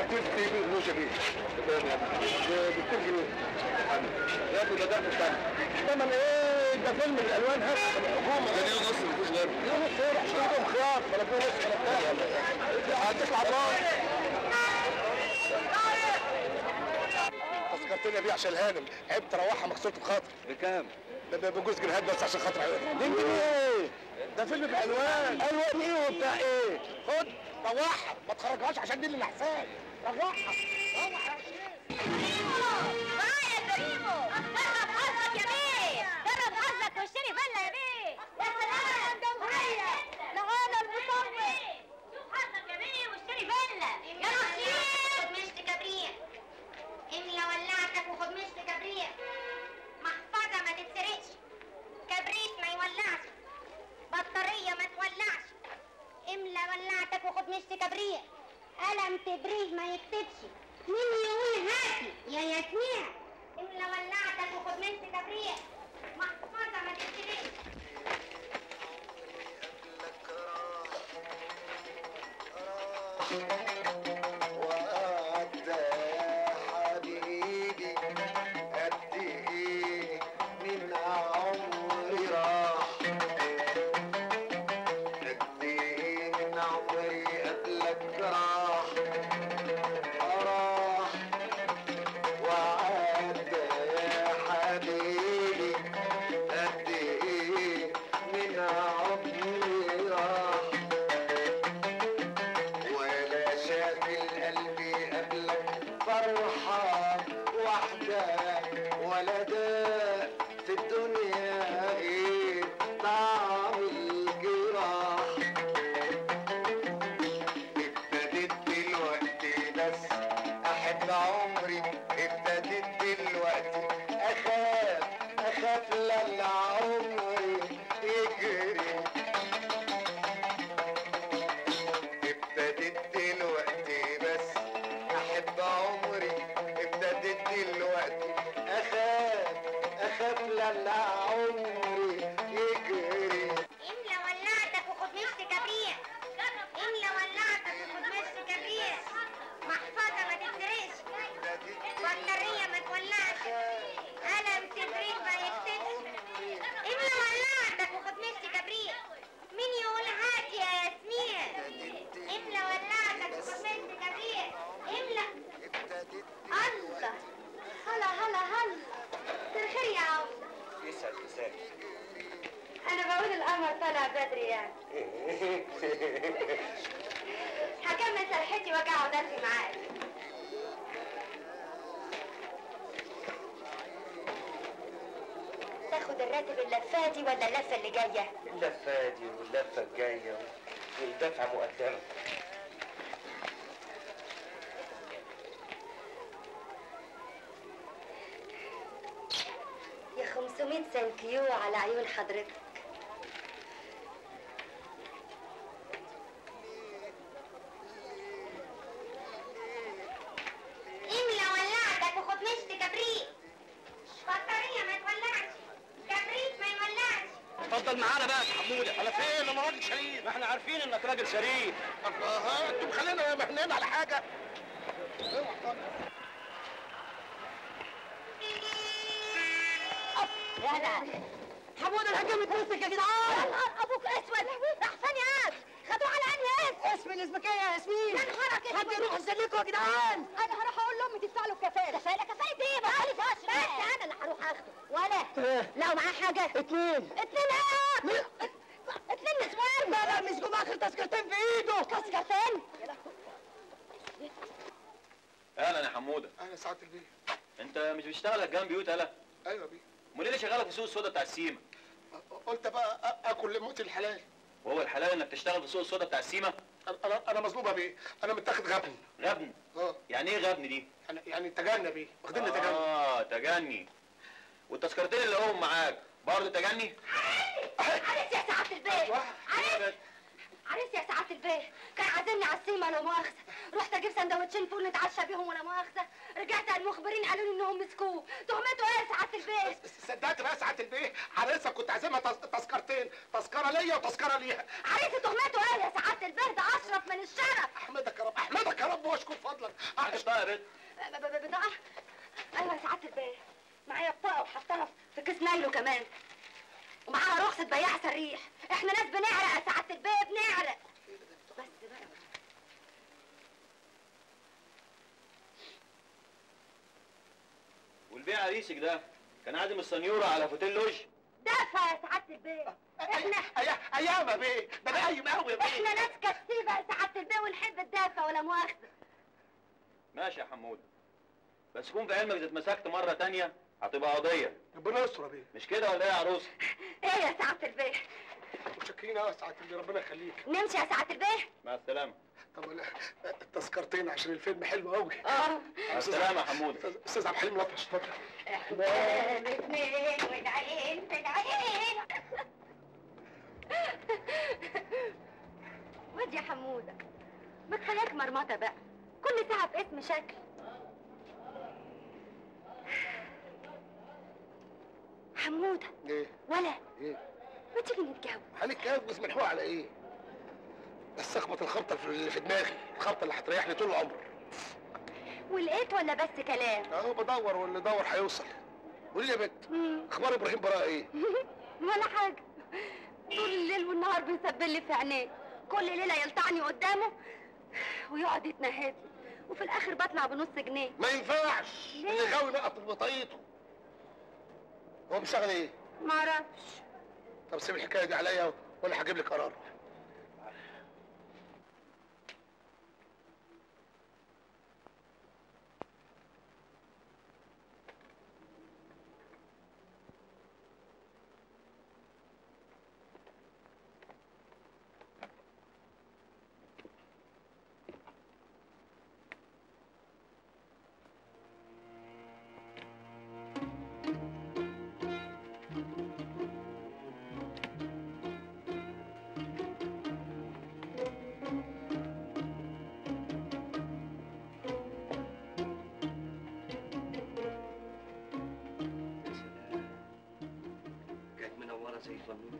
تفتي بالغوشه دي تمام يا ابني ب 200 جنيه يا ابني ده ضعف الثمن ثمن ايه ده فيلم الالوان هات الحكومه ده ليه نص مفيش غيره ليه نص ايه اشتريتهم خيار ولا في نص ولا بتاع هتطلع بره تذكرتني بيه عشان الهانم عيب تروحها مكسوره بخاطر بكام؟ ده بجوز جنيهات بس عشان خاطر عيونها دي ايه؟ ده فيلم بالالوان الوان ايه وبتاع ايه؟ خد روحها ما تخرجهاش عشان دي اللي نحسان روحها روح يا شيخ معايا يا بريمو جرب حظك يا بيه جرب حظك واشتري فيلا يا بيه يا سلام جمهورية لغانا المصور شوف حظك يا بيه واشتري فيلا يا رشيد خد مشت كبريت املى ولعتك وخد مشت كبريت محفظة ما تتسرقش كبريت ما يولعش بطارية ما تولعش املى ولعتك وخد مشت كبريت قلم تبريه ما يكتبش مين يقول هاتي يا ياسمين املى ولعتك وخد منت كبريت محفظة ما تتسرقش وعدى يا حبيبي قد ايه من عمري راح قد ايه من عمري قبلك راح راح وعدى يا حبيبي قد ايه من عمري راح ولا شاف القلب قبلك فرحة واحدة ولا ده في الدنيا ايه طعم الجراح ابتديت دلوقتي بس احب عمري ابتديت دلوقتي اخاف اخاف لا عمري يجري ابتديت دلوقتي بس احب عمري ابتديت دلوقتي اخاف اخاف لا عمري يجري املى ولعتك وخد مشت كبريت املى ولعتك وخد مشت كبريت محفظة ما تتسرقش بطارية ما تولعش قلم تبريد ما يكتبش املى ولعتك وخد مشت كبريت مين يقول هاتي يا ياسمين املى ولعتك وخد مشت كبريت املى الله هلا هلا هلا خير يا عم يسعد مساك انا بقول القمر طالع بدري يعني هكمل سرحتي واقعد ادفي معاك تاخد الراتب اللفه دي ولا اللفه اللي جايه اللفة دي واللفة الجاية والدفعة مقدمة يا 500 سنكيو على عيون حضرتك املى ولعتك وخد مشت كبريت بطارية ما تولعش كبريت ما يولعش اتفضل معانا بقى يا حمودة على فين انا راجل شريف ما احنا عارفين انك راجل شريف ها انتوا مخلينا مهنين على حاجه يلا حمود الحكم اتمسك يا جدعان يا نهار ابوك اسود احسن يا اس خدوه على انهي اس اسم الاسمك ايه يا ياسمين يا نهارك اسود حد يروح يسلكوا يا جدعان انا هروح اقول لامي تدفع له الكفاله كفاله كفاله ايه بقى لي فاش بس انا اللي هروح اخده ولا لو معاه حاجه اتنين اتنين ايه اتنين نسوان لا لا مسكوا باخر تذكرتين في ايده تذكرتين اهلا يا حمودة اهلا سعاده البيه انت مش بتشتغل جنب بيوت هلا ايوه بيه امال ايه اللي شغالك في سوق السودا بتاع السيما قلت بقى أ- اكل لموت الحلال وهو الحلال انك تشتغل في سوق السودا بتاع السيما أنا- انا انا مظلومه بيه انا متاخد غبن غبن اه يعني ايه غبن دي يعني يعني تجنى بيه واخديني تجنى اه تجني والتذكرتين اللي هم معاك برضه تجني عرس يا سعاده البيه عرس عرس يا سعاده البيه كان عازمني على السيما لا مؤاخذه رحت اجيب سندوتشين فول نتعشى بيهم ولا مؤاخذه رجعت على المخبرين قالوا لي انهم مسكوه تهمته ايه يا سعاده البيه صدقت بقى سعاده البيه عريسه كنت عازمها تذ- تذكرتين تذكره ليا وتذكره ليها عريس تهمته ايه يا سعاده سعادة البيه ده اشرف من الشرف احمدك يا رب احمدك يا رب واشكر فضلك معاك بطاقه يا بنت ب- ب- بطاقة ايوه يا سعادة البيه معايا بطاقة وحطها في كيس نايلو كمان ومعاها رخصة بياع سريح احنا ناس بنعرق يا سعادة البيه بنعرق بس بقى والبيع عريسك ده كان عازم السنيوره على فوتيل لوج دافع يا سعادة البيه احنا أي- ايام يا بيه ده انا قايم قوي يا بيه احنا ناس كتيبة يا سعادة البيه ونحب الدافع ولا مؤاخذة ماشي يا حمود بس كون في علمك اذا اتمسكت مره تانية هتبقى قضيه ربنا يستر يا بيه مش كده ولا ايه يا عروسه ايه يا سعادة البيه متشكرين قوي يا سعاده البيه ربنا يخليك نمشي يا سعادة البيه مع السلامه طب لا، التذكرتين عشان الفيلم حلو قوي اه مع السلامه يا حمود أستاذ- استاذ عبد الحليم لطش اتفضل احباب اتنين والعين في العين واد يا حمودة ما كفاياك مرمطة بقى كل ساعة باسم شكل حمودة ايه ولا ايه ما تيجي نتجوز هنتجوز منحوق على ايه بس اخبط الخبطه اللي في دماغي الخبطه اللي هتريحني طول العمر ولقيت ولا بس كلام اهو بدور واللي يدور هيوصل قولي لي يا بنت مم. اخبار ابراهيم براءه ايه ولا حاجة طول الليل والنهار بيسبل لي في عينيه كل ليلة يلطعني قدامه ويقعد يتنهد وفي الآخر بطلع بنص جنيه ما ينفعش ليه؟ اللي غاوي نقط في بطاقيته هو بيشتغل ايه معرفش طب سيب الحكايه دي عليا وانا هجيب لك قرار كانت منورة زي الفنون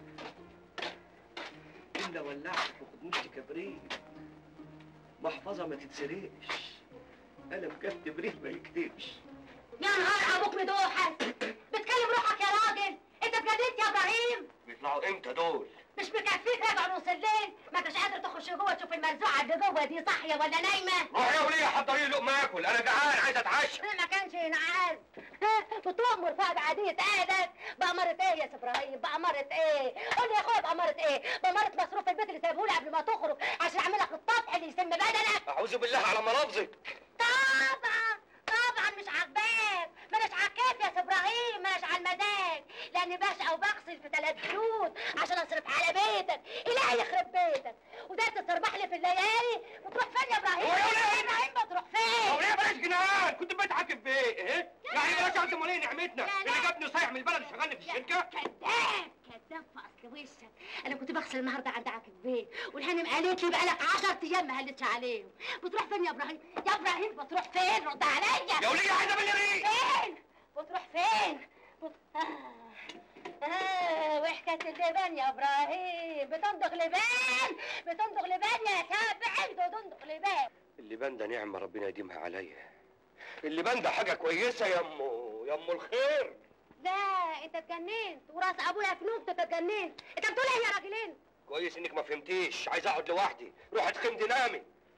إلا ولعت في خدمتي كبريت محفظة ما تتسرقش قلم كتب ريح ما يكتبش يا نهار أبوك مدوحة بتكلم روحك يا راجل أنت اتجننت يا إبراهيم بيطلعوا إمتى دول؟ مش مكفيك راجع نص الليل ما انتش قادر تخش جوه تشوف المرزوعة اللي جوه دي صاحية ولا نايمة روح يا ولية حضري لي لقمة آكل أنا جعان عايز أتعشى انا ما كانش ينعاز بتؤمر فؤاد عادية قادك بأمارة ايه يا ابراهيم بأمارة ايه قول لي يا اخويا بأمارة ايه بأمارة مصروف البيت اللي سايبهولي قبل ما تخرج عشان اعمل لك الطبع اللي يسم بدنك أعوذ بالله على ملابسك طبعا طبعا مش عاجباك ما اناش عكاك يا ابراهيم ما اناش على المزاج لاني بشقى وبغسل في ثلاث بيوت عشان اصرف على بيتك الهي يخرب بيتك وده تسربح لي في الليالي وتروح فين يا ابراهيم هو يا ولاد؟ يا ابراهيم بتروح فين وليه بلاش جنان كنت بتعاكب في إيه؟ إيه؟ يعني بلاش أقدم وليه نعمتنا لا، لا. اللي جابني صايع من البلد وشغلني في الشركة كذاب كذاب في اصل وشك انا كنت بغسل النهارده عند عاكف بيه والهانم قالت لي بقالك 10 ايام ما هلتش عليهم بتروح فين يا ابراهيم يا ابراهيم بتروح فين رد عليا يا ولية عايزة مني ريق فين بتروح فين بت... آه. آه. وحكاية اللبان يا ابراهيم بتندغ لبان بتندغ لبان يا سابع بتندغ لبان اللبان ده نعمة ربنا يديمها عليا اللبان ده حاجة كويسة يا أمو يا أمو الخير لا انت اتجننت وراس ابويا فنوب انت اتجننت انت بتقول ايه يا راجلين كويس انك ما فهمتيش عايز اقعد لوحدي روح اتخمد نامي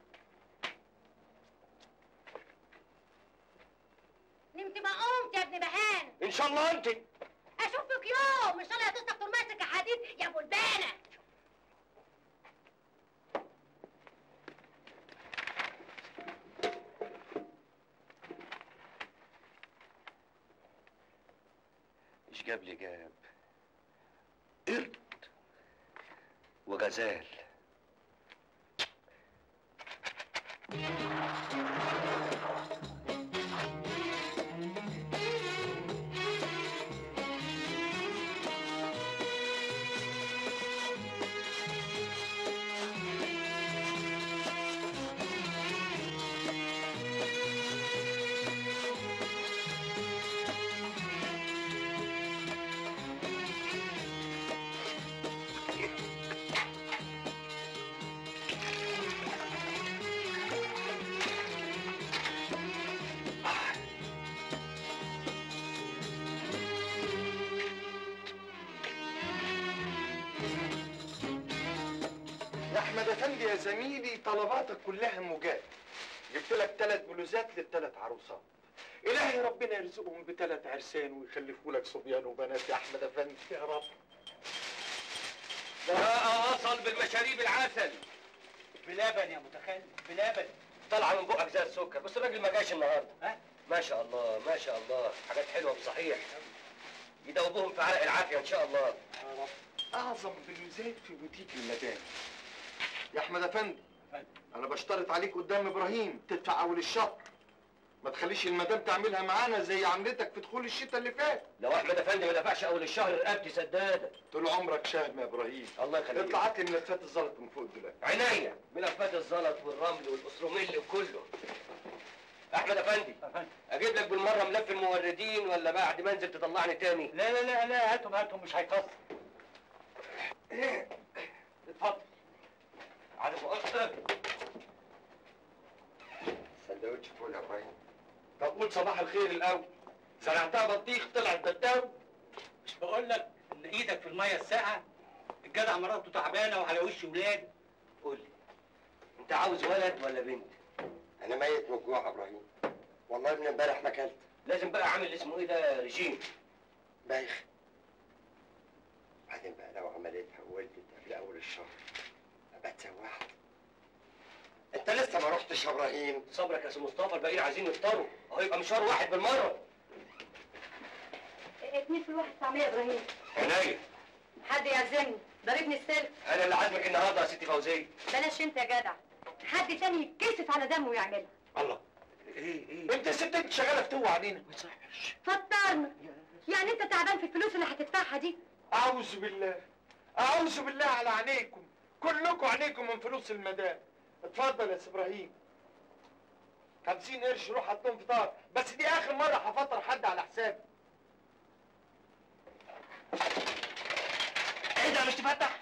نمت ما قمت يا ابن بهان ان شاء الله انت اشوفك يوم ان شاء الله هتسلك طول ماسك حديد يا ابو البانه ايش جاب لي جاب قرد وغزال احمد افندي يا زميلي طلباتك كلها مجاب جبت لك ثلاث بلوزات للثلاث عروسات الهي ربنا يرزقهم بثلاث عرسان ويخلفوا لك صبيان وبنات يا احمد افندي يا رب لا وصل بالمشاريب العسل بلبن يا متخلف بلبن طالعه من بقك زي السكر بس الراجل ما جاش النهارده ها ما شاء الله ما شاء الله حاجات حلوه بصحيح يدوبوهم في عرق العافيه ان شاء الله اعظم بلوزات في بوتيك المدام يا احمد افندي انا بشترط عليك قدام ابراهيم تدفع اول الشهر ما تخليش المدام تعملها معانا زي عملتك في دخول الشتاء اللي فات لو احمد افندي ما دفعش اول الشهر رقبتي سداده طول عمرك شهم يا ابراهيم الله يخليك اطلع هات لي ملفات الزلط من فوق الدولاب عينيا ملفات الزلط والرمل والاسروميل وكله احمد افندي اجيب لك بالمره ملف الموردين ولا بعد ما انزل تطلعني تاني لا لا لا لا هاتهم هاتهم مش هيقصر اتفضل على مؤاخذه سندوتش فول يا ابراهيم طب قول صباح الخير الاول زرعتها بطيخ طلعت دتاو مش بقول لك ان ايدك في الميه الساقعه الجدع مراته تعبانه وعلى وش ولاد قول لي انت عاوز ولد ولا بنت انا ميت من الجوع يا ابراهيم والله من امبارح ما اكلت لازم بقى عامل اسمه ايه ده رجيم بايخ بعدين بقى لو عملتها وولدت قبل اول الشهر ابقى اتسوحت انت لسه ما رحتش يا ابراهيم صبرك يا سي مصطفى الباقيين عايزين يفطروا اهو يبقى مشوار واحد بالمره اتنين في الواحد طعمية يا ابراهيم عينيا حد يعزمني ضربني السلف انا اللي عازمك النهارده يا ستي فوزيه بلاش انت يا جدع حد تاني يتكسف على دمه ويعملها الله ايه ايه انت الست انت شغاله فتوه علينا ما يصحش فطرنا يعني انت تعبان في الفلوس اللي هتدفعها دي اعوذ بالله اعوذ بالله على عينيكم كلكم عينيكم من فلوس المدام اتفضل يا سي ابراهيم 50 قرش روح حطهم فطار بس دي اخر مره هفطر حد على حسابي ايه ده مش تفتح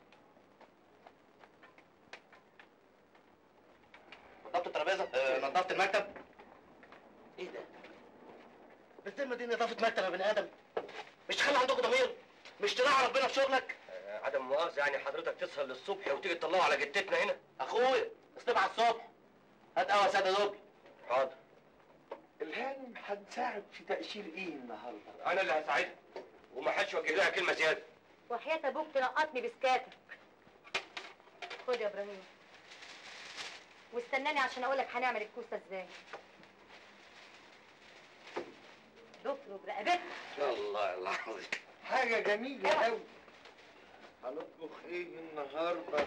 نظفت الترابيزه آه، نظفت المكتب ايه ده بالذمه دي نظافه مكتب يا بني ادم مش تخلي عندكم ضمير مش تراعي ربنا في شغلك عدم مؤاخذه يعني حضرتك تسهر للصبح وتيجي تطلعوا على جتتنا هنا اخويا اصطبح على الصبح هات قهوه ساده دبل حاضر الهانم هنساعد في تأشير ايه النهارده انا اللي هساعدها وما حدش وجه لها كلمه زياده وحياة ابوك تنقطني بسكاتك خد يا ابراهيم واستناني عشان اقول لك هنعمل الكوسه ازاي ضفر برقبتك الله العظيم حاجه جميله قوي هنطبخ ايه النهارده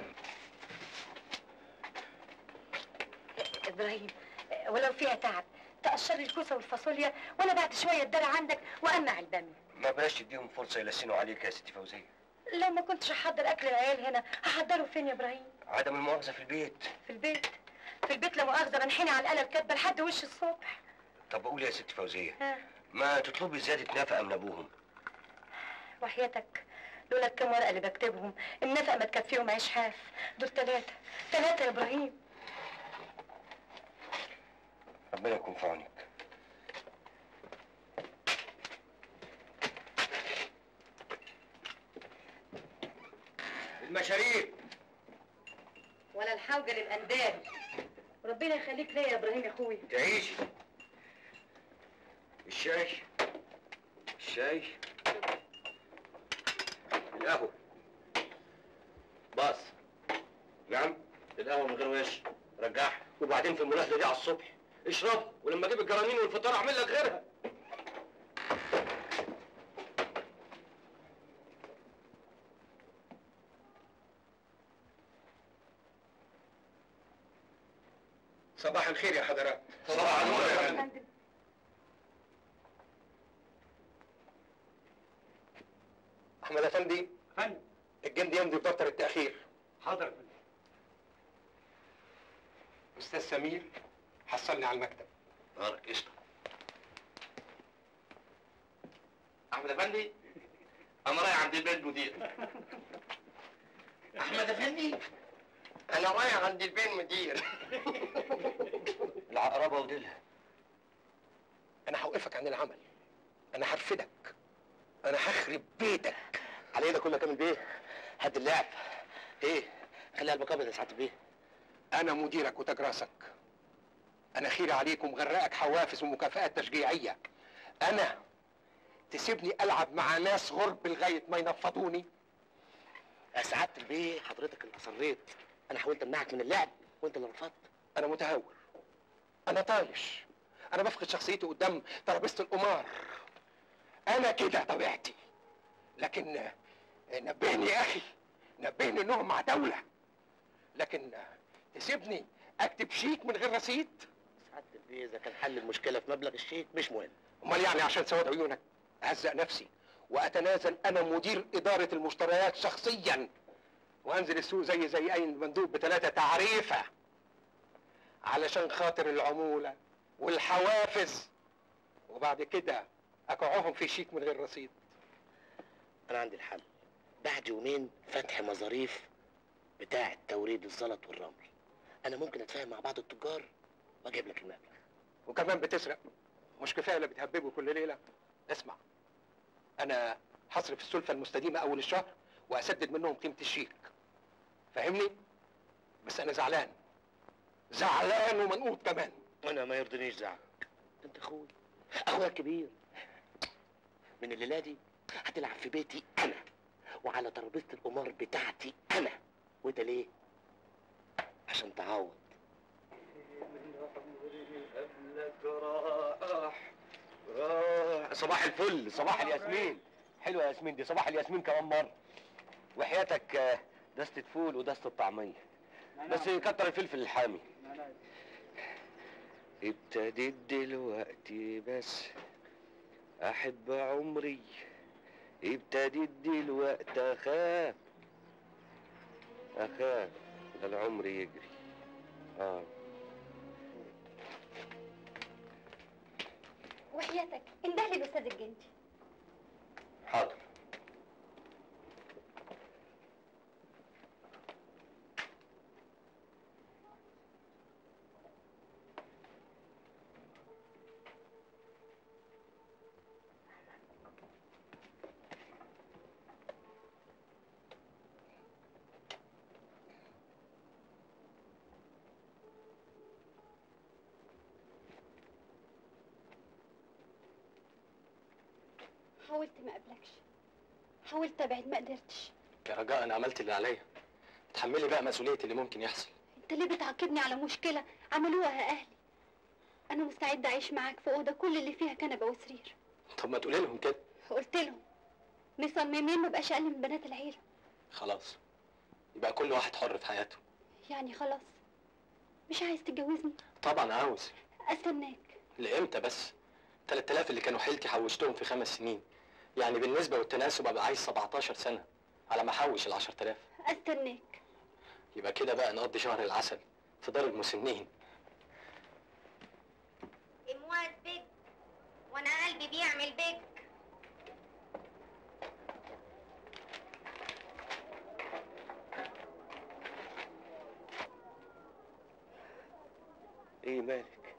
ابراهيم ولو فيها تعب تقشر لي الكوسه والفاصوليا وانا بعد شويه اتدلع عندك وامع الباميه ما بلاش تديهم فرصه يلسنوا عليك يا ستي فوزيه لو ما كنتش هحضر اكل العيال هنا هحضره فين يا ابراهيم عدم المؤاخذه في البيت في البيت في البيت لا مؤاخذه بنحني على الاله الكاتبه لحد وش الصبح طب بقول يا ست فوزيه ها ما تطلبي زياده نفقه من ابوهم وحياتك لولا الكام ورقه اللي بكتبهم النفقه ما تكفيهم عيش حاف دول ثلاثه ثلاثه يا ابراهيم ربنا يكون في عونك المشاريب ولا الحوجه للاندال ربنا يخليك ليا يا ابراهيم يا اخويا تعيشي الشاي الشاي القهوة باص نعم القهوة من غير وش رجعها وبعدين في المناسبة دي على الصبح اشربها ولما اجيب الجرانين والفطار اعمل لك غيرها صباح الخير يا حضرات صباح النور يا فندم فندم احمد افندي فندم الجندي يمضي بفتره التاخير حاضر يا فندم استاذ سمير حصلني على المكتب نهارك قشطة احمد افندي انا رايح عند البيت مدير احمد افندي انا رايح عند البين مدير العقربة وديلها انا هوقفك عن العمل انا هرفدك انا هخرب بيتك علينا كلنا كام البيت هات اللعب ايه خليها البقابه يا سعاده البيه انا مديرك وتاج راسك انا خيري عليك ومغرقك حوافز ومكافآت تشجيعيه انا تسيبني العب مع ناس غرب لغايه ما ينفضوني يا سعاده البيه حضرتك اللي اصريت انا حاولت امنعك من اللعب وانت اللي رفضت انا متهور انا طايش انا بفقد شخصيتي قدام ترابيزه القمار انا كده طبيعتي لكن آه، نبهني يا اخي نبهني انهم مع دوله لكن آه، تسيبني اكتب شيك من غير رصيد سعاده البيه اذا كان حل المشكله في مبلغ الشيك مش مهم امال يعني عشان سواد عيونك اهزق نفسي واتنازل انا مدير اداره المشتريات شخصيا وانزل السوق زي زي اي مندوب بثلاثه تعريفه علشان خاطر العموله والحوافز وبعد كده اقعهم في شيك من غير رصيد انا عندي الحل بعد يومين فتح مظاريف بتاع توريد الزلط والرمل انا ممكن اتفاهم مع بعض التجار واجيب لك المبلغ وكمان بتسرق مش كفايه اللي بتهببه كل ليله اسمع انا هصرف السلفه المستديمه اول الشهر واسدد منهم قيمه الشيك فاهمني بس انا زعلان زعلان ومنقوط كمان انا ما يرضينيش زعلك انت اخوي اخويا الكبير من الليله دي هتلعب في بيتي انا وعلى ترابيزه القمار بتاعتي انا وده ليه عشان تعوض صباح الفل صباح الياسمين حلوه يا ياسمين دي صباح الياسمين كمان مره وحياتك آه، دستة فول ودستة طعمية بس كتر الفلفل الحامي ابتديت دلوقتي بس احب عمري ابتديت دلوقتي اخاف اخاف ده العمر يجري اه وحياتك انده لي الاستاذ الجندي حاضر حاولت ما قبلكش حاولت ابعد ما قدرتش يا رجاء انا عملت اللي عليا تحملي بقى مسؤوليه اللي ممكن يحصل انت ليه بتعاقبني على مشكله عملوها اهلي انا مستعده اعيش معاك في اوضه كل اللي فيها كنبه وسرير طب ما تقولي لهم كده قلت لهم مصممين ما بقاش اقل من بنات العيله خلاص يبقى كل واحد حر في حياته يعني خلاص مش عايز تتجوزني طبعا عاوز استناك لامتى بس 3000 اللي كانوا حيلتي حوشتهم في خمس سنين يعني بالنسبه والتناسب ابقى عايز 17 سنه على ما احوش ال 10000 استناك يبقى كده بقى نقضي شهر العسل في دار المسنين اموات بك وانا قلبي بيعمل بك ايه مالك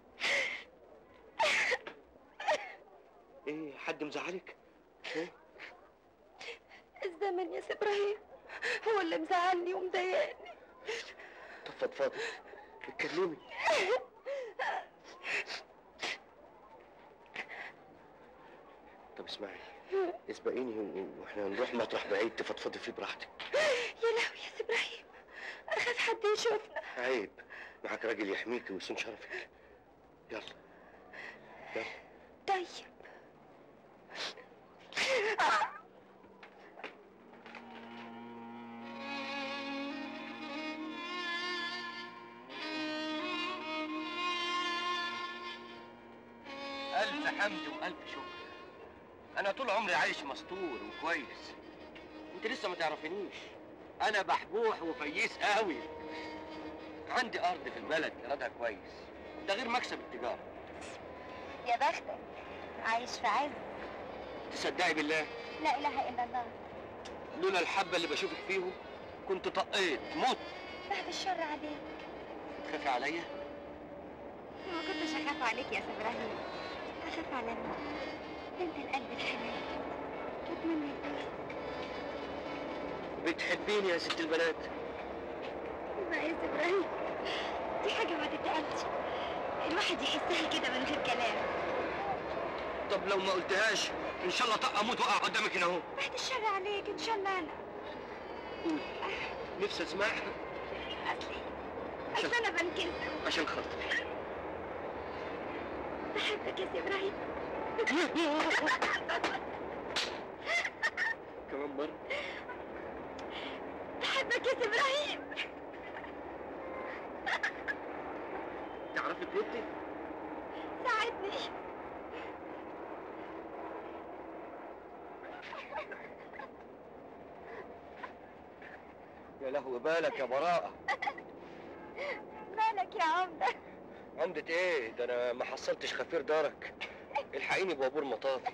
ايه حد مزعلك إيه؟ الزمن يا سي ابراهيم هو اللي مزعلني ومضايقني طب فضفضي اتكلمي طب اسمعي اسبقيني و- واحنا هنروح مطرح بعيد تفضفضي فيه براحتك يا لهوي يا سي ابراهيم اخاف حد يشوفنا عيب معاك راجل يحميكي ويصون شرفك يلا يلا طيب ألف حمد وألف شكر أنا طول عمري عايش مستور وكويس أنت لسه ما تعرفينيش أنا بحبوح وفييس قوي عندي أرض في البلد إيرادها كويس ده غير مكسب التجارة يا بختك عايش في عز تصدقي بالله لا اله الا الله لولا الحبة اللي بشوفك فيهم كنت طقيت موت بعد الشر عليك تخافي عليا ما كنتش اخاف عليك يا سي ابراهيم اخاف على مين انت القلب الحنين واتمنى يكون بتحبيني يا ست البنات اسمع يا سي ابراهيم دي حاجه ما تتقالش الواحد يحسها كده من غير كلام طب لو ما قلتهاش ان شاء الله طق اموت واقع قدامك هنا اهو بعد الشر عليك ان شاء الله انا قول. نفسي اسمعها اصلي اصل انا بنكسر عشان خاطري بحبك يا سي ابراهيم كمان مره بحبك يا سي ابراهيم تعرفي تنطي ساعدني يا لهوي بالك يا براءه مالك يا عمده عمدة ايه ده انا ما حصلتش خفير دارك الحقيني بوابور مطافي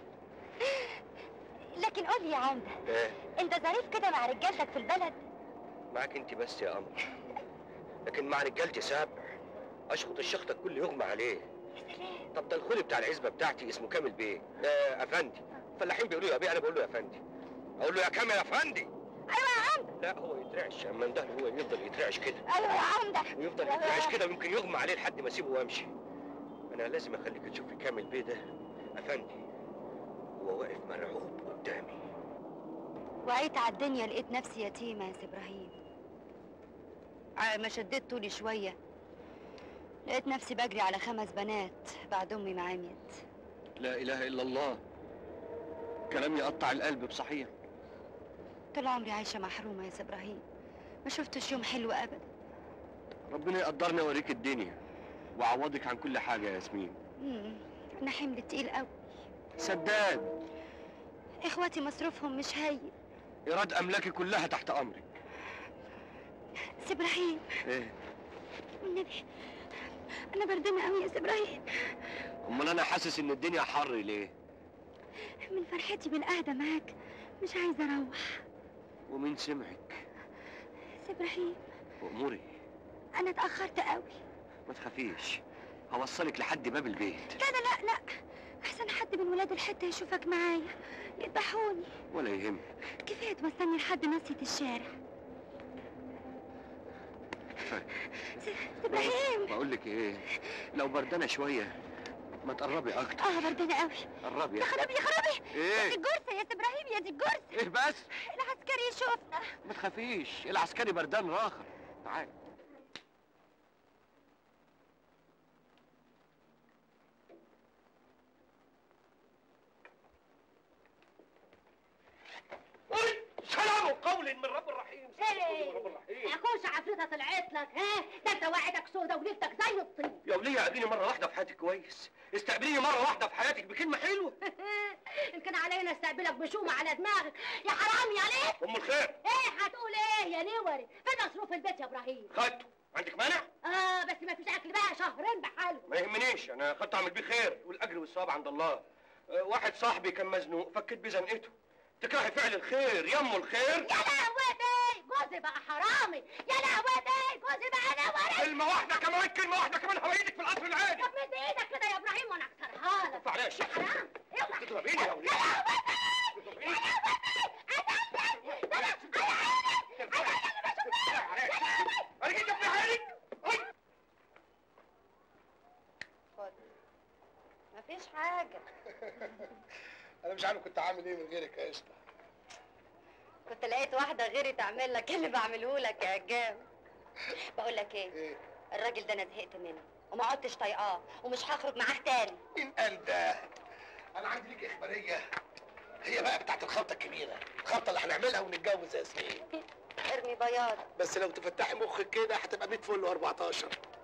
لكن قول لي يا عمده ايه انت ظريف كده مع رجالتك في البلد معاك انت بس يا قمر لكن مع رجالتي سابع اشخط الشخطة كل يغمى عليه طب ده الخولي بتاع العزبة بتاعتي اسمه كامل بيه ده افندي الفلاحين بيقولوا يا بيه انا بقول له يا افندي اقول له يا كامل يا افندي ايوه يا عمده لا هو يترعش اما ده هو يفضل يترعش كده ايوه يا عمده ويفضل يترعش كده ويمكن يغمى عليه لحد ما اسيبه وامشي انا لازم اخليك تشوفي كامل بيه ده افندي هو واقف مرعوب قدامي وعيت على الدنيا لقيت نفسي يتيمة يا سي إبراهيم على ما شديت طولي شوية لقيت نفسي بجري على خمس بنات بعد أمي ما عميت لا اله الا الله كلام يقطع القلب بصحيح طول عمري عايشة محرومة يا سي إبراهيم ما شفتش يوم حلو أبدا ربنا يقدرني اوريك الدنيا وعوضك عن كل حاجه يا ياسمين مم، أنا حمل تقيل أوي سداد إخواتي مصروفهم مش هين ايراد املاكي كلها تحت امرك سي إبراهيم ايه والنبي أنا بردانة أوي يا سي إبراهيم امال انا حاسس ان الدنيا حر ليه من فرحتي بالقعدة معاك مش عايزة أروح ومين سمعك سي إبراهيم واموري أنا اتأخرت أوي ما تخافيش هوصلك لحد باب البيت لا لا لا لا أحسن حد من ولاد الحتة يشوفك معايا يذبحوني ولا يهمك كفاية توصلني لحد ناصية الشارع سي إبراهيم بقول لك ايه لو بردانه شويه ما تقربي اكتر اه بردانة قوي قربي يا خرابي يا خرابي يا ايه دي الجرسة يا سي إبراهيم يا دي الجرسة ايه بس العسكري يشوفنا ما تخافيش العسكري بردان راخر تعال سلام قول من رب الرحيم سلام قول من رب الرحيم أكونش عفريتة طلعت لك ها ده أنت وعدك سودا وليلتك زي الطين يا ولية قابليني مرة واحدة في حياتك كويس استقبليني مرة واحدة في حياتك بكلمة حلوة إن كان علينا استقبلك بشومة على دماغك يا حرامي عليك أم الخير إيه هتقول إيه يا نوري فين مصروف البيت يا إبراهيم خدته عندك مانع؟ اه بس ما فيش اكل بقى شهرين بحالهم ما يهمنيش أنا خدت أعمل بيه خير والأجر والثواب عند الله أه، واحد صاحبي كان مزنوق فكيت بيه زنقته تكرهي فعل الخير يمه الخير يا لهوتي جوزي بقى حرامي يا لهوتي جوزي بقى نوري كلمة واحدة كمان كلمة واحدة كمان هويدك في القصر العادي طب مد ايدك كده يا ابراهيم وانا اكسرها لك ارفع عليها الشيخ حرام اوعى تضربيني يا ولية يا أنا جيت ابن عينك مفيش حاجة انا مش عارف كنت عامل ايه من غيرك يا قشطه كنت لقيت واحدة غيري تعمل لك اللي بعمله لك يا هجام بقول لك ايه ايه الراجل ده انا زهقت منه وما عدتش طايقاه ومش هخرج معاه تاني مين قال ده انا عندي ليك اخباريه هي بقى بتاعت الخبطه الكبيره الخبطه اللي هنعملها ونتجوز يا ياسمين ارمي بياض بس لو تفتحي مخك كده هتبقى 100 فل و14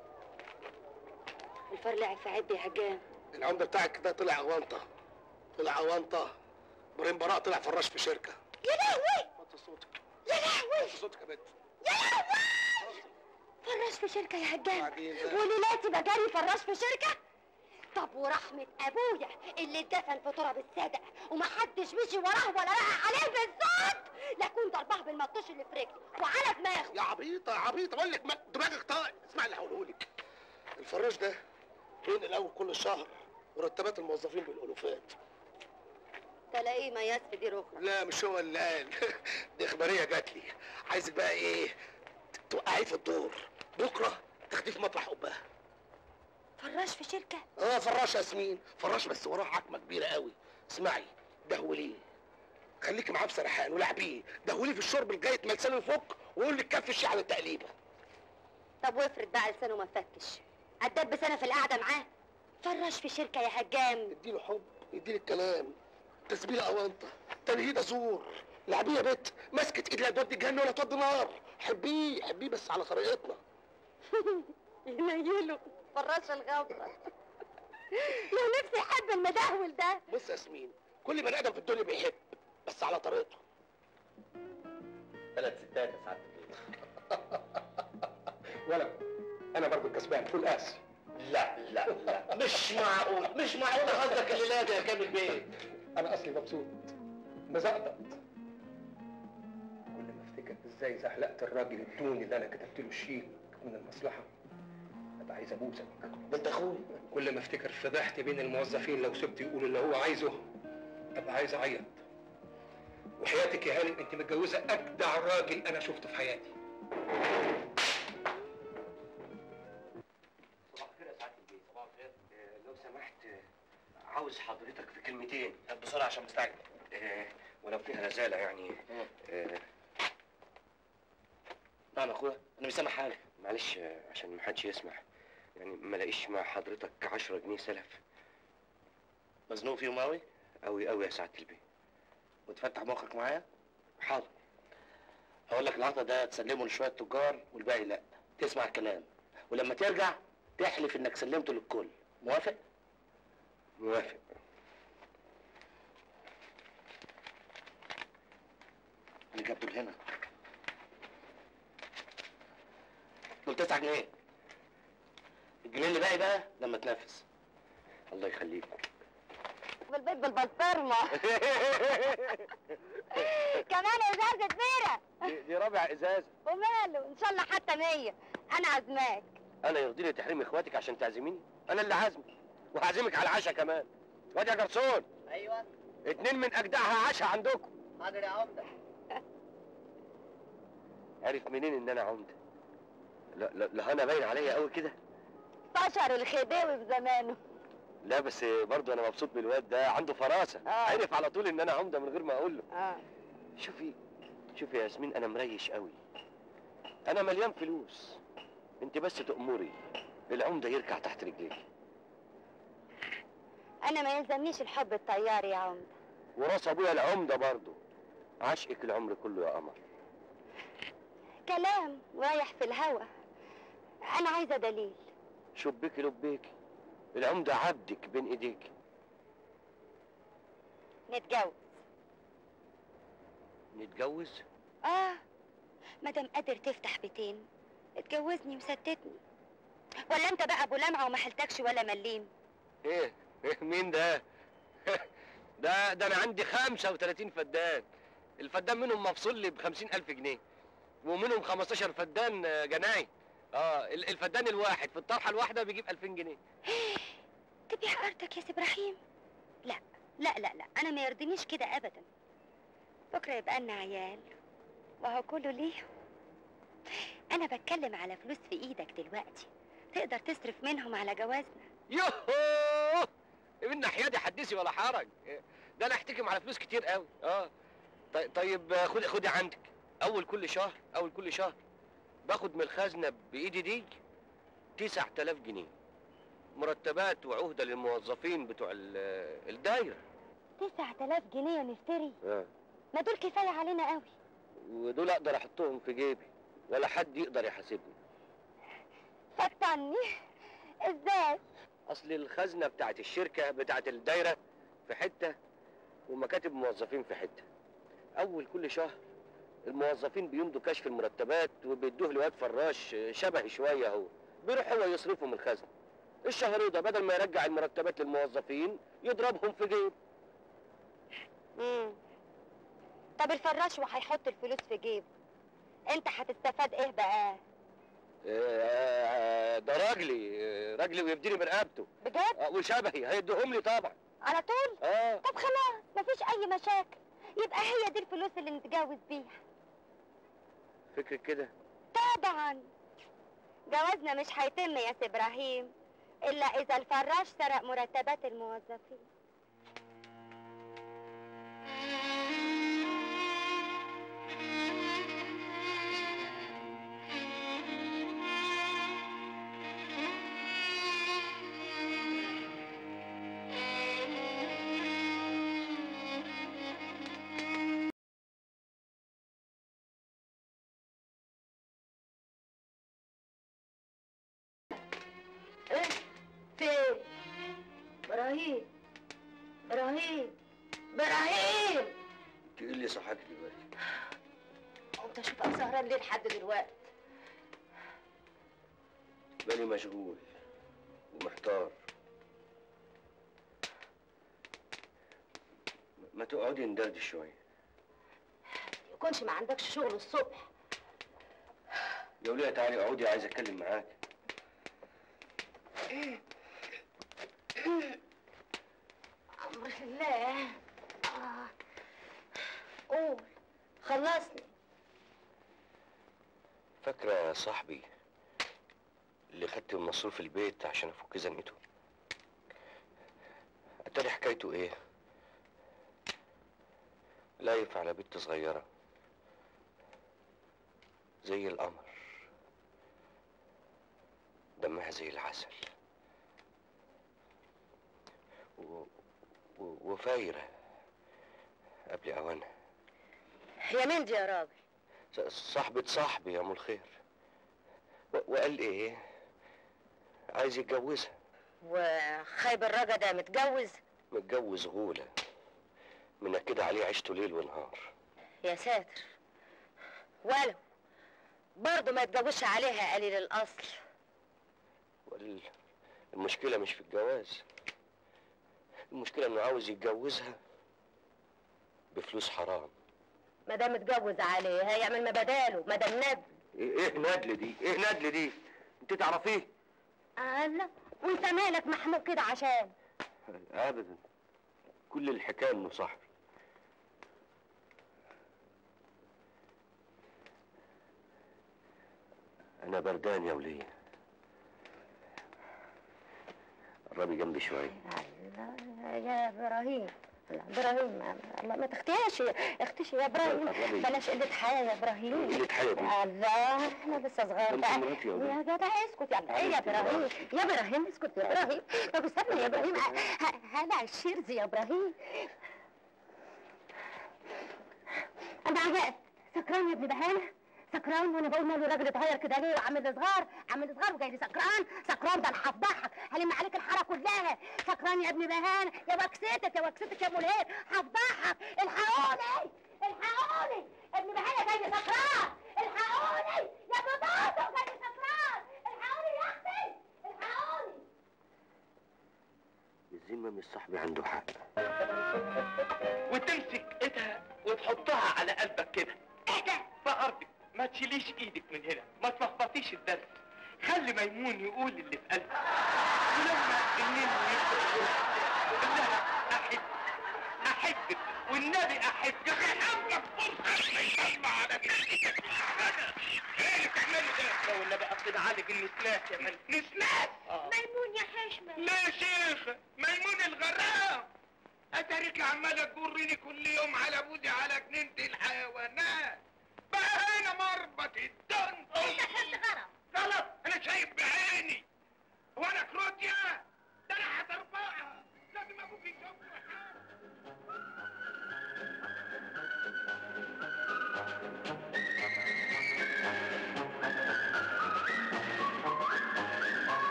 الفرلع في عد يا هجام العمده بتاعك ده طلع اونطه طلع اونطه ابراهيم براء طلع فراش في شركه يا لهوي وطي صوتك يا لهوي وطي صوتك يا بنت يا لهوي فراش في شركة يا هجام وبعدين بقى؟ وليلاتي بجري فراش في شركة طب ورحمة أبويا اللي اتدفن في تراب الصدق ومحدش مشي وراه ولا رقع عليه بالظبط لكون ضربها بالمطوش اللي في رجلي وعلى دماغه يا عبيطه يا عبيطه بقول لك ما- دماغك طاق اسمع اللي هقوله لك الفراش ده بينقل اول كل شهر مرتبات الموظفين بالالوفات تلاقيه مياس في دي رخرة لا مش هو اللي قال دي اخباريه جات لي عايزك بقى ايه توقعيه في الدور بكره تاخديه في مطرح قبها فراش في شركة اه فراش ياسمين فراش بس وراه عتمه كبيره قوي اسمعي دهوليه خليكي معاه بسرحان ولعبيه دهوليه في الشرب لغايه ما لسانه يفك ويقول لك كف الشيء على التقليبه طب وافرض بقى لسانه ما فكش اتدبس انا في القعدة معاه فراش في شركة يا هجام اديله حب اديله الكلام تسبيله اونطه تنهيده زور لعبيه يا بت مسكت ايد لا تودي جهنم ولا تودي نار حبيه حبيه بس على طريقتنا ينيله فراش الغفرة لو نفسي احب المدهول ده بص يا ياسمين كل بني ادم في الدنيا بيحب بس على طريقته ثلاث ستات يا سعاده البيه ولا انا برضو كسبان فول اس لا لا لا مش معقول مش معقول قصدك الليله دي يا كامل بيه انا اصلي مبسوط مزقطط كل ما افتكر ازاي زحلقت الراجل الدوني اللي انا كتبت له الشيك من المصلحه ابقى عايز ابوسك ده انت اخوي كل ما افتكر فضحت بين الموظفين لو سبت يقول اللي هو عايزه ابقى عايز اعيط وحياتك يا هانم انت متجوزه اجدع راجل انا شفته في حياتي صباح الخير يا سعاده البيه صباح الخير لو سمحت آه، عاوز حضرتك في كلمتين بسرعه عشان مستعجل آه، ولو فيها رساله يعني آه، نعم يا اخويا انا مش سامع حاجه معلش آه، عشان ما حدش يسمع يعني ما لاقيش مع حضرتك 10 جنيه سلف مزنوق فيهم قوي قوي قوي يا سعاده البيه وتفتح مخك معايا حاضر هقول لك العطا ده تسلمه لشويه تجار والباقي لا تسمع الكلام ولما ترجع تحلف انك سلمته للكل موافق موافق اللي جابته لهنا دول 9 جنيه الجنيه اللي باقي بقى لما تنفذ الله يخليك بالبيت بالبسطرمة كمان ازازة بيرة دي, دي رابع ازازه وماله ان شاء الله حتى مية انا عازماك انا يرضيني تحرمي اخواتك عشان تعزميني انا اللي عازمك وهعزمك على العشاء كمان وادي يا جرسون ايوه اتنين من اجدعها عشاء عندكم حاضر يا عمده عرف منين ان انا عمده لا لا, لا انا باين عليا قوي كده فشر الخديوي في زمانه لا بس برضه انا مبسوط بالواد ده عنده فراسه آه. عرف على طول ان انا عمده من غير ما اقول له اه شوفي شوفي يا ياسمين انا مريش قوي انا مليان فلوس انت بس تأمري العمده يركع تحت رجليك انا ما يلزمنيش الحب الطيار يا عمده وراس ابويا العمده برضه عشقك العمر كله يا قمر كلام رايح في الهوا انا عايزه دليل شبيكي لبيكي العمده عبدك بين ايديك نتجوز نتجوز اه مادام قادر تفتح بيتين اتجوزني وستتني ولا انت بقى ابو لمعه وما حلتكش ولا مليم ايه إيه مين ده ده ده انا عندي 35 فدان الفدان منهم مفصول لي ب ألف جنيه ومنهم 15 فدان آه، جناي اه ال- الفدان الواحد في الطرحه الواحده بيجيب 2000 جنيه تبيع ارضك يا سي ابراهيم لا لا لا لا انا ما يرضينيش كده ابدا بكره يبقى لنا عيال وهو كله ليه انا بتكلم على فلوس في ايدك دلوقتي تقدر تصرف منهم على جوازنا يوهو من ناحيتي حدثي ولا حرج إيه، ده انا احتكم على فلوس كتير قوي اه طيب طيب آه، خدي خدي عندك اول كل شهر اول كل شهر باخد من الخزنه بايدي دي 9000 جنيه مرتبات وعهده للموظفين بتوع ال- الدايره تسعة آلاف جنيه نفتري آه. ما دول كفاية علينا قوي ودول اقدر احطهم في جيبي ولا حد يقدر يحاسبني فتني ازاي اصل الخزنه بتاعت الشركه بتاعت الدايره في حته ومكاتب موظفين في حته اول كل شهر الموظفين بيمضوا كشف المرتبات وبيدوه لواد فراش شبهي شويه هو بيروح هو يصرفه من الخزنه الشهر ده بدل ما يرجع المرتبات للموظفين يضربهم في جيب مم. طب الفراش وهيحط الفلوس في جيبه انت هتستفاد ايه بقى آه، ده راجلي آه، راجلي ويبديني برقبته بجد آه، وشبهي هيديهم لي طبعا على طول اه طب خلاص مفيش اي مشاكل يبقى هي دي الفلوس اللي نتجوز بيها فكرك كده طبعا طبعا جوازنا مش هيتم يا سي ابراهيم الا اذا الفراش سرق مرتبات الموظفين ايه فين ابراهيم ابراهيم ابراهيم انت ايه اللي صحاك دلوقتي؟ انت شوف انا سهران ليه لحد دلوقتي بالي مشغول ومحتار ما تقعدي ندردش شويه يكونش ما عندكش شغل الصبح يا وليه تعالي اقعدي عايز اتكلم معاك امر الله آه. قول خلصني فاكره يا صاحبي اللي خدت من مصروف البيت عشان افك زنقته اتاري حكايته ايه لايف على بنت صغيره زي القمر دمها زي العسل و... و... وفايرة قبل أوانها يا مين دي يا راجل ص- صاحبة صاحبي يا أم الخير و... وقال إيه عايز يتجوزها وخايب الراجل ده متجوز متجوز غولة من كده عليه عيشته ليل ونهار يا ساتر ولو برضه ما يتجوزش عليها قليل الاصل وال- المشكلة مش في الجواز المشكلة إنه عاوز يتجوزها بفلوس حرام ما دام متجوز عليها يعمل ما بداله ما دام ندل إيه إيه ندل دي؟ إيه ندل دي؟ أنت تعرفيه؟ الله وانت مالك محمود كده عشان ابدا كل الحكايه انه صاحبي انا بردان يا وليه قربي جنبي شويه يا ابراهيم لا، ابراهيم ما, ما, ما تختيش اختشي يا ابراهيم قربي. بلاش قله حياه يا ابراهيم قلة حياة دي. الله احنا لسه صغار انت بقى مراتي يا ولد. يا جدع اسكت يا ايه يا حبيبتي ابراهيم يا ابراهيم اسكت يا ابراهيم طب استنى يا ابراهيم ه- ه- هلع الشيرز يا ابراهيم انا عجقت سكران يا ابن بهانه سكران وانا بقول ماله الراجل اتغير كده ليه وعامل صغار عامل صغار وجاي لي سكران سكران ده انا هفضحك هلم عليك الحاره كلها سكران يا ابن بهانه يا وكستك يا وكستك يا ملهير هفضحك الحقوني الحقوني ابن بهانه جاي لي سكران الحقوني يا بطاطا جاي لي سكران الحقوني يا اختي الحقوني الذمه مش صاحبي عنده حق وتمسك ايدها وتحطها على قلبك كده ايه ده بأرضك ما تشيليش ايدك من هنا ما تلخبطيش الدرس خلي ميمون يقول اللي في قلبك ولما النين يدخل قول لها احب احبك والنبي احبك احبك فرصه ما يسمع على كلمتك ايه اللي بتعمله ده؟ لو النبي اقصد عليك النسناس يا فندم نسناس ميمون يا حشمه لا شيخ ميمون الغرام اتاريك عماله تجرني كل يوم على بودي على جنينة الحيوانات بقى هنا مربط الدن انت خدت غرض غلط انا شايف بعيني هو انا كروتيا ده انا هتربعها لازم ابوك يشوف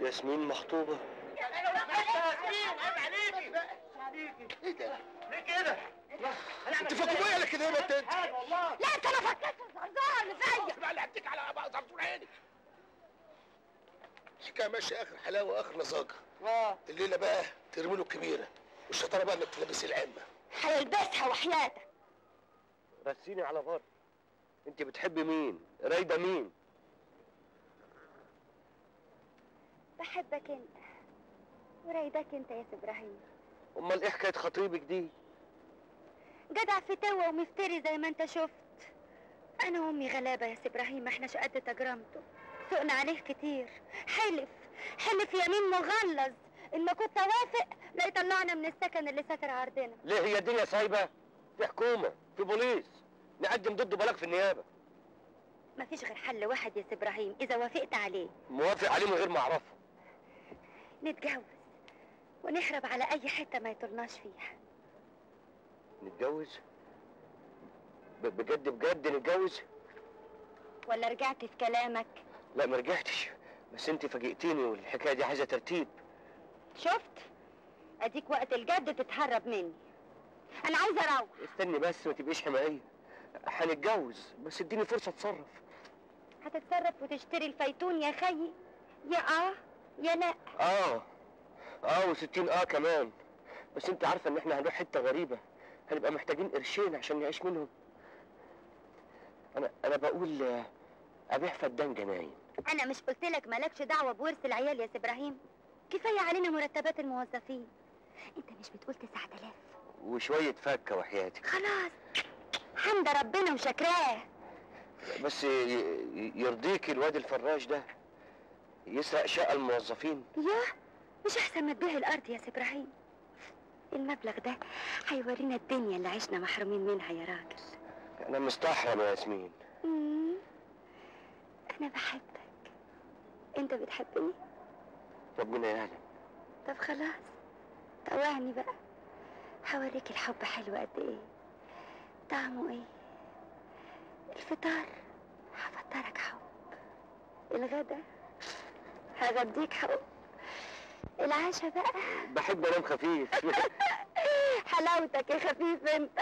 ياسمين مخطوبة انت فاكر ولا كده يا بنت انت لا انت ما فكرتش في الزرزار اللي فيا بقى اللي هديك على بقى زرزور عينك الحكايه ماشيه اخر حلاوه واخر نزاجه اه الليله بقى ترمي له الكبيره والشطاره بقى انك تلبسي العمه هيلبسها وحياتك رسيني على بر انت بتحبي مين رايدة مين بحبك انت ورايدك انت يا ابراهيم امال ايه حكاية خطيبك دي جدع فتوة ومفتري زي ما انت شفت انا وامي غلابه يا ابراهيم ما احناش قد تجرمته سقنا عليه كتير حلف حلف يمين مغلظ ان ما كنت اوافق لا يطلعنا من السكن اللي سكر عرضنا ليه هي الدنيا سايبة في حكومة في بوليس نقدم ضده بلاغ في النيابة مفيش غير حل واحد يا ابراهيم اذا وافقت عليه موافق عليه من غير ما اعرفه نتجوز ونهرب على اي حته ما يطولناش فيها نتجوز ب- بجد بجد نتجوز ولا رجعت في كلامك لا ما رجعتش بس انت فاجئتيني والحكاية دي عايزة ترتيب شفت اديك وقت الجد تتهرب مني انا عايزه اروح استني بس ما تبقيش حمائية هنتجوز بس اديني فرصة اتصرف هتتصرف وتشتري الفيتون يا خيي يا اه يا لا اه اه وستين اه كمان بس انت عارفة ان احنا هنروح حتة غريبة هنبقى محتاجين قرشين عشان نعيش منهم انا انا بقول آه، ابيع فدان جناين انا مش قلت لك مالكش دعوه بورث العيال يا ابراهيم كفايه علينا مرتبات الموظفين انت مش بتقول 9000 وشوية فكة وحياتك خلاص حمد ربنا وشكراه بس ي- ي- يرضيك الواد الفراش ده يسرق شقة الموظفين يا مش احسن ما تبيع الارض يا ابراهيم المبلغ ده هيورينا الدنيا اللي عشنا محرومين منها يا راجل انا مستحرم يا ياسمين مم. انا بحبك انت بتحبني ربنا يعلم طب خلاص طوعني بقى هوريك الحب حلو قد ايه طعمه ايه الفطار هفطرك حب الغدا هغديك حب العشاء بقى بحب انام خفيف حلاوتك يا خفيف انت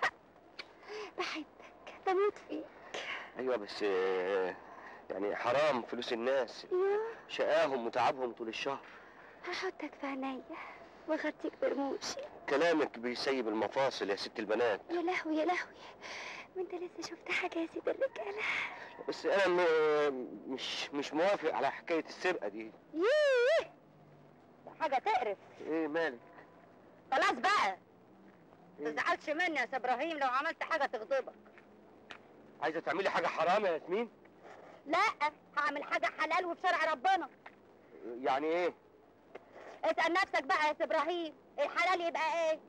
بحبك بموت فيك ايوه بس آه، يعني حرام فلوس الناس يا شقاهم وتعبهم طول الشهر هحطك في عينيا واغطيك برموشي كلامك بيسيب المفاصل يا ست البنات يا لهوي يا لهوي ما انت لسه شفت حاجه يا سيد الرجاله بس انا م- مش مش موافق على حكايه السرقه دي ييه ده حاجه تقرف ايه مالك خلاص بقى ما إيه؟ تزعلش مني يا سي ابراهيم لو عملت حاجه تغضبك عايزه تعملي حاجه حرام يا ياسمين لا هعمل حاجه حلال وفي شرع ربنا يعني ايه اسال نفسك بقى يا سي ابراهيم الحلال يبقى ايه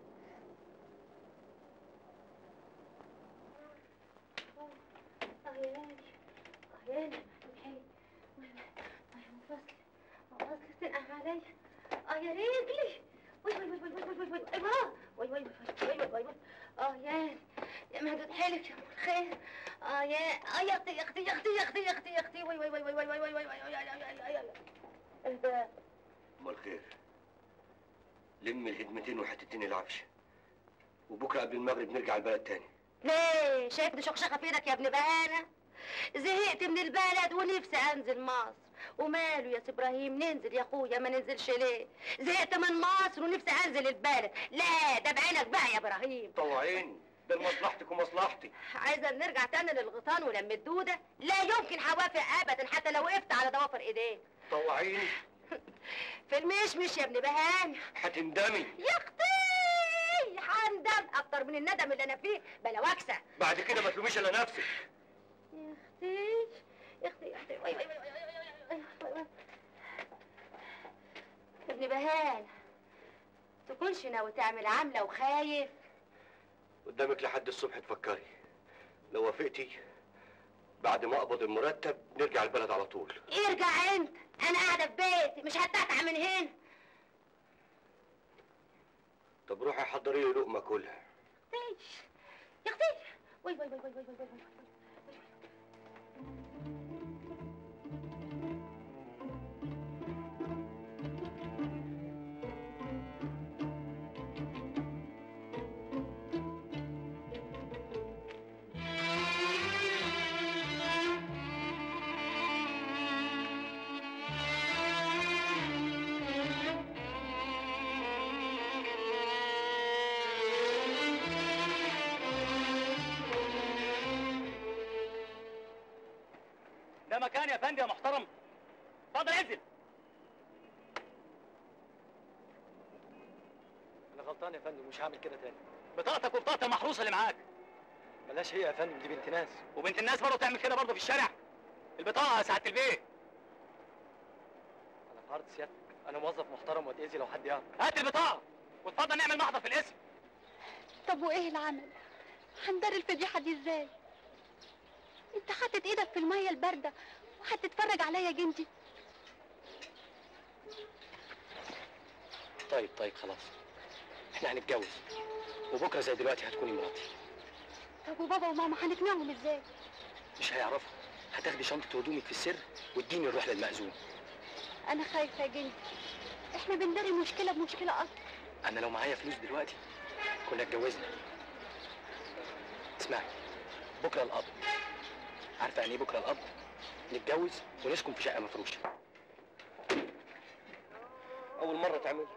اه يا رجلي وي وي وي وي وي وي وي ايوه وي وي وي وي وي وي اه يا يا مهدود حيلك يا ام الخير اه يا اه يا اختي يا اختي يا اختي يا اختي يا اختي يا اختي وي وي وي وي وي وي وي وي وي اهدى امال خير لم الهدمتين وحتتين العفش وبكره قبل المغرب نرجع البلد تاني ليه شايفني شخشخه في ايدك يا ابن بهانه زهقت من البلد ونفسي انزل مصر وماله يا سي ابراهيم ننزل يا اخويا ما ننزلش ليه زهقت من مصر ونفسي انزل البلد لا ده بعينك بقى يا ابراهيم طوعيني ده لمصلحتك ومصلحتي عايزه نرجع تاني للغيطان ولم الدوده لا يمكن هوافق ابدا حتى لو وقفت على ضوافر ايديك طوعيني في المشمش يا ابن بهاني هتندمي يا اختي هندم اكتر من الندم اللي انا فيه بلا وكسه بعد كده ما تلوميش الا نفسك يا اختي يا اختي يا اختي وي وي وي وي وي وي وي. يا ابن بهان تكونش ناوي تعمل عامله وخايف قدامك لحد الصبح تفكري لو وافقتي بعد ما اقبض المرتب نرجع البلد على طول ارجع انت انا قاعده في بيتي مش هتقطع من هنا طب روحي حضري لي لقمه كلها اختي يا اختي وي وي وي وي وي وي وي وي تاني يا فندم يا محترم اتفضل انزل انا غلطان يا فندم مش هعمل كده تاني بطاقتك وبطاقه المحروسه اللي معاك بلاش هي يا فندم دي بنت ناس وبنت الناس برضه تعمل كده برضه في الشارع البطاقه يا سعاده البيت انا في عرض سيادتك انا موظف محترم واتاذي لو حد يعرف هات البطاقه واتفضل نعمل محضر في الاسم طب وايه العمل هندري الفضيحه دي ازاي انت حاطط ايدك في الميه البارده وهتتفرج عليا جندي طيب طيب خلاص احنا هنتجوز وبكره زي دلوقتي هتكوني مراتي طب وبابا وماما هنقنعهم ازاي مش هيعرفوا هتاخدي شنطه هدومك في السر واديني نروح للمأذون انا خايفه يا جندي احنا بندري مشكله بمشكله اكتر انا لو معايا فلوس دلوقتي كنا اتجوزنا اسمعي بكره القبض عارفه يعني ايه بكره القبض نتجوز ونسكن في شقه مفروشه اول مره تعمل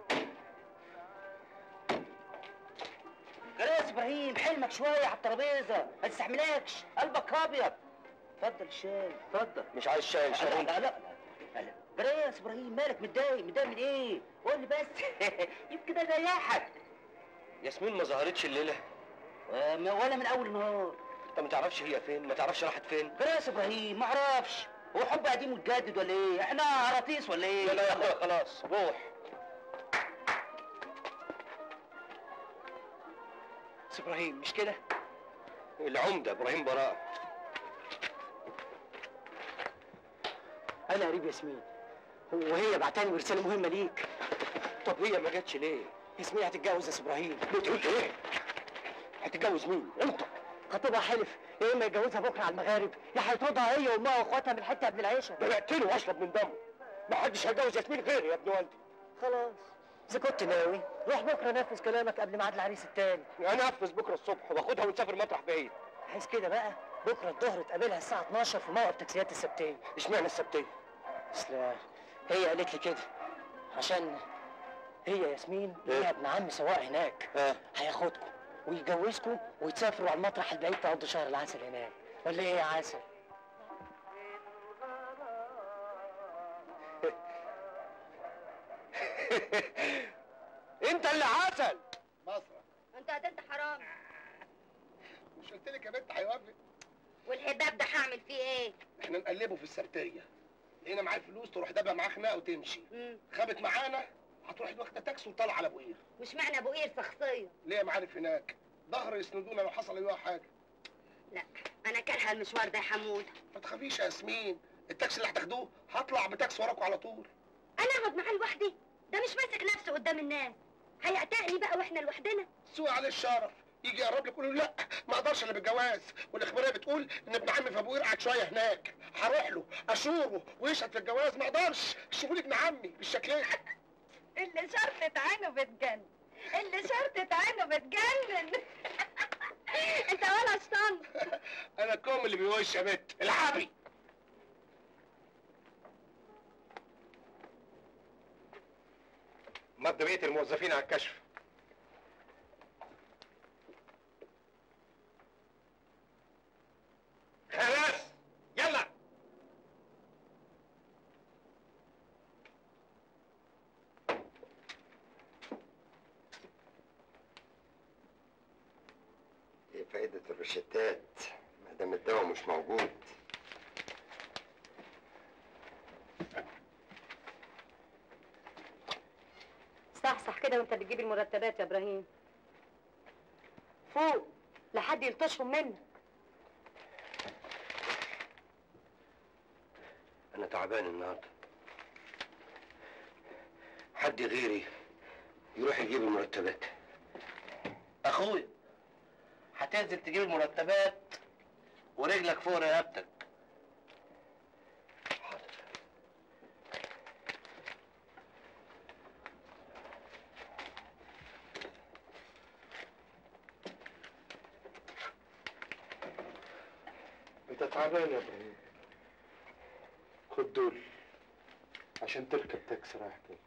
خلاص ابراهيم حلمك شويه على الترابيزه ما تستحملكش قلبك ابيض اتفضل الشاي اتفضل مش عايز شاي لا شاي لا لا لا جراس ابراهيم مالك متضايق متضايق من ايه قول لي بس يمكن اريحك ياسمين ما ظهرتش الليله آه، ما- ولا من اول النهار انت ما تعرفش هي فين ما تعرفش راحت فين جراس ابراهيم ما اعرفش هو حب قديم وتجدد ولا ايه احنا عراطيس ولا ايه لا لا يا اخويا خلاص روح بس ابراهيم مش كده العمده ابراهيم براءه انا قريب ياسمين وهي بعتاني برساله مهمه ليك طب هي ما جاتش ليه ياسمين هتتجوز يا سي ابراهيم بتقول ايه هتتجوز مين انت خطيبها حلف يا اما يتجوزها بكره على المغارب يا هيطردها هي وامها واخواتها من حته قبل العيشه ده اقتله واشرب من دمه ما حدش هيجوز ياسمين غيري يا ابن والدي خلاص اذا كنت ناوي روح بكره نفذ كلامك قبل ميعاد العريس التاني انا انفذ بكره الصبح واخدها ونسافر مطرح بعيد عايز كده بقى بكره الظهر تقابلها الساعه 12 في موقف تاكسيات السبتيه اشمعنى السبتيه اصل هي قالت لي كده عشان هي ياسمين ليها ابن عم سواق هناك ها هياخدكم ويجوزكم وتسافروا على المطرح البعيد تقضوا شهر العسل هناك ولا ايه يا عسل؟ انت اللي عسل مصر انت قتلت حرام مش قلت لك يا بنت هيوافق والحباب ده هعمل فيه ايه؟ احنا نقلبه في السبتيه لقينا معاه فلوس تروح دابها معاه خناقه وتمشي مم. خابت معانا هتروح واخده تاكسي وطالعه على ابو قير مش معنى ابو قير شخصيه ليه معارف هناك ظهر يسندونا لو حصل اي حاجه لا انا كارهه المشوار ده يا حمود ما تخافيش يا ياسمين التاكسي اللي هتاخدوه هطلع بتاكسي وراكوا على طول انا اقعد معاه لوحدي ده مش ماسك نفسه قدام الناس هيعتقني بقى واحنا لوحدنا سوق عليه الشرف يجي يقرب لك يقول له لا ما اقدرش الا بالجواز والاخباريه بتقول ان ابن عمي في ابو قير قاعد شويه هناك هروح له اشوره ويشهد في الجواز ما اقدرش شوفوا ابن عمي بالشكل ده اللي شرطة عينه بتجنن اللي شرطة عينه بتجنن انت ولا شطان انا الكوم اللي بيوش يا بنت العبي مد بقيه الموظفين على الكشف خلاص يلا ايه فائدة الروشتات ما دام الدواء مش موجود صحصح كده وانت بتجيب المرتبات يا ابراهيم فوق لحد يلطشهم منك انا تعبان النهارده حد غيري يروح يجيب المرتبات اخويا هتنزل تجيب المرتبات ورجلك فوق رقبتك انت تعبان يا ابراهيم خد دول عشان تركب تاكسي رايح جاي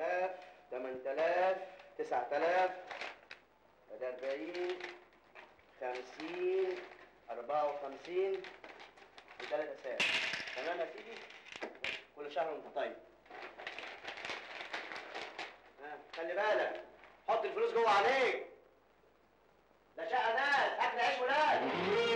7000 8000 9000 40 50 54 وثلاث اسابيع تمام يا سيدي كل شهر وانت طيب ها خلي بالك حط الفلوس جوه عليك ده شقه ناس اكل عيش ولاد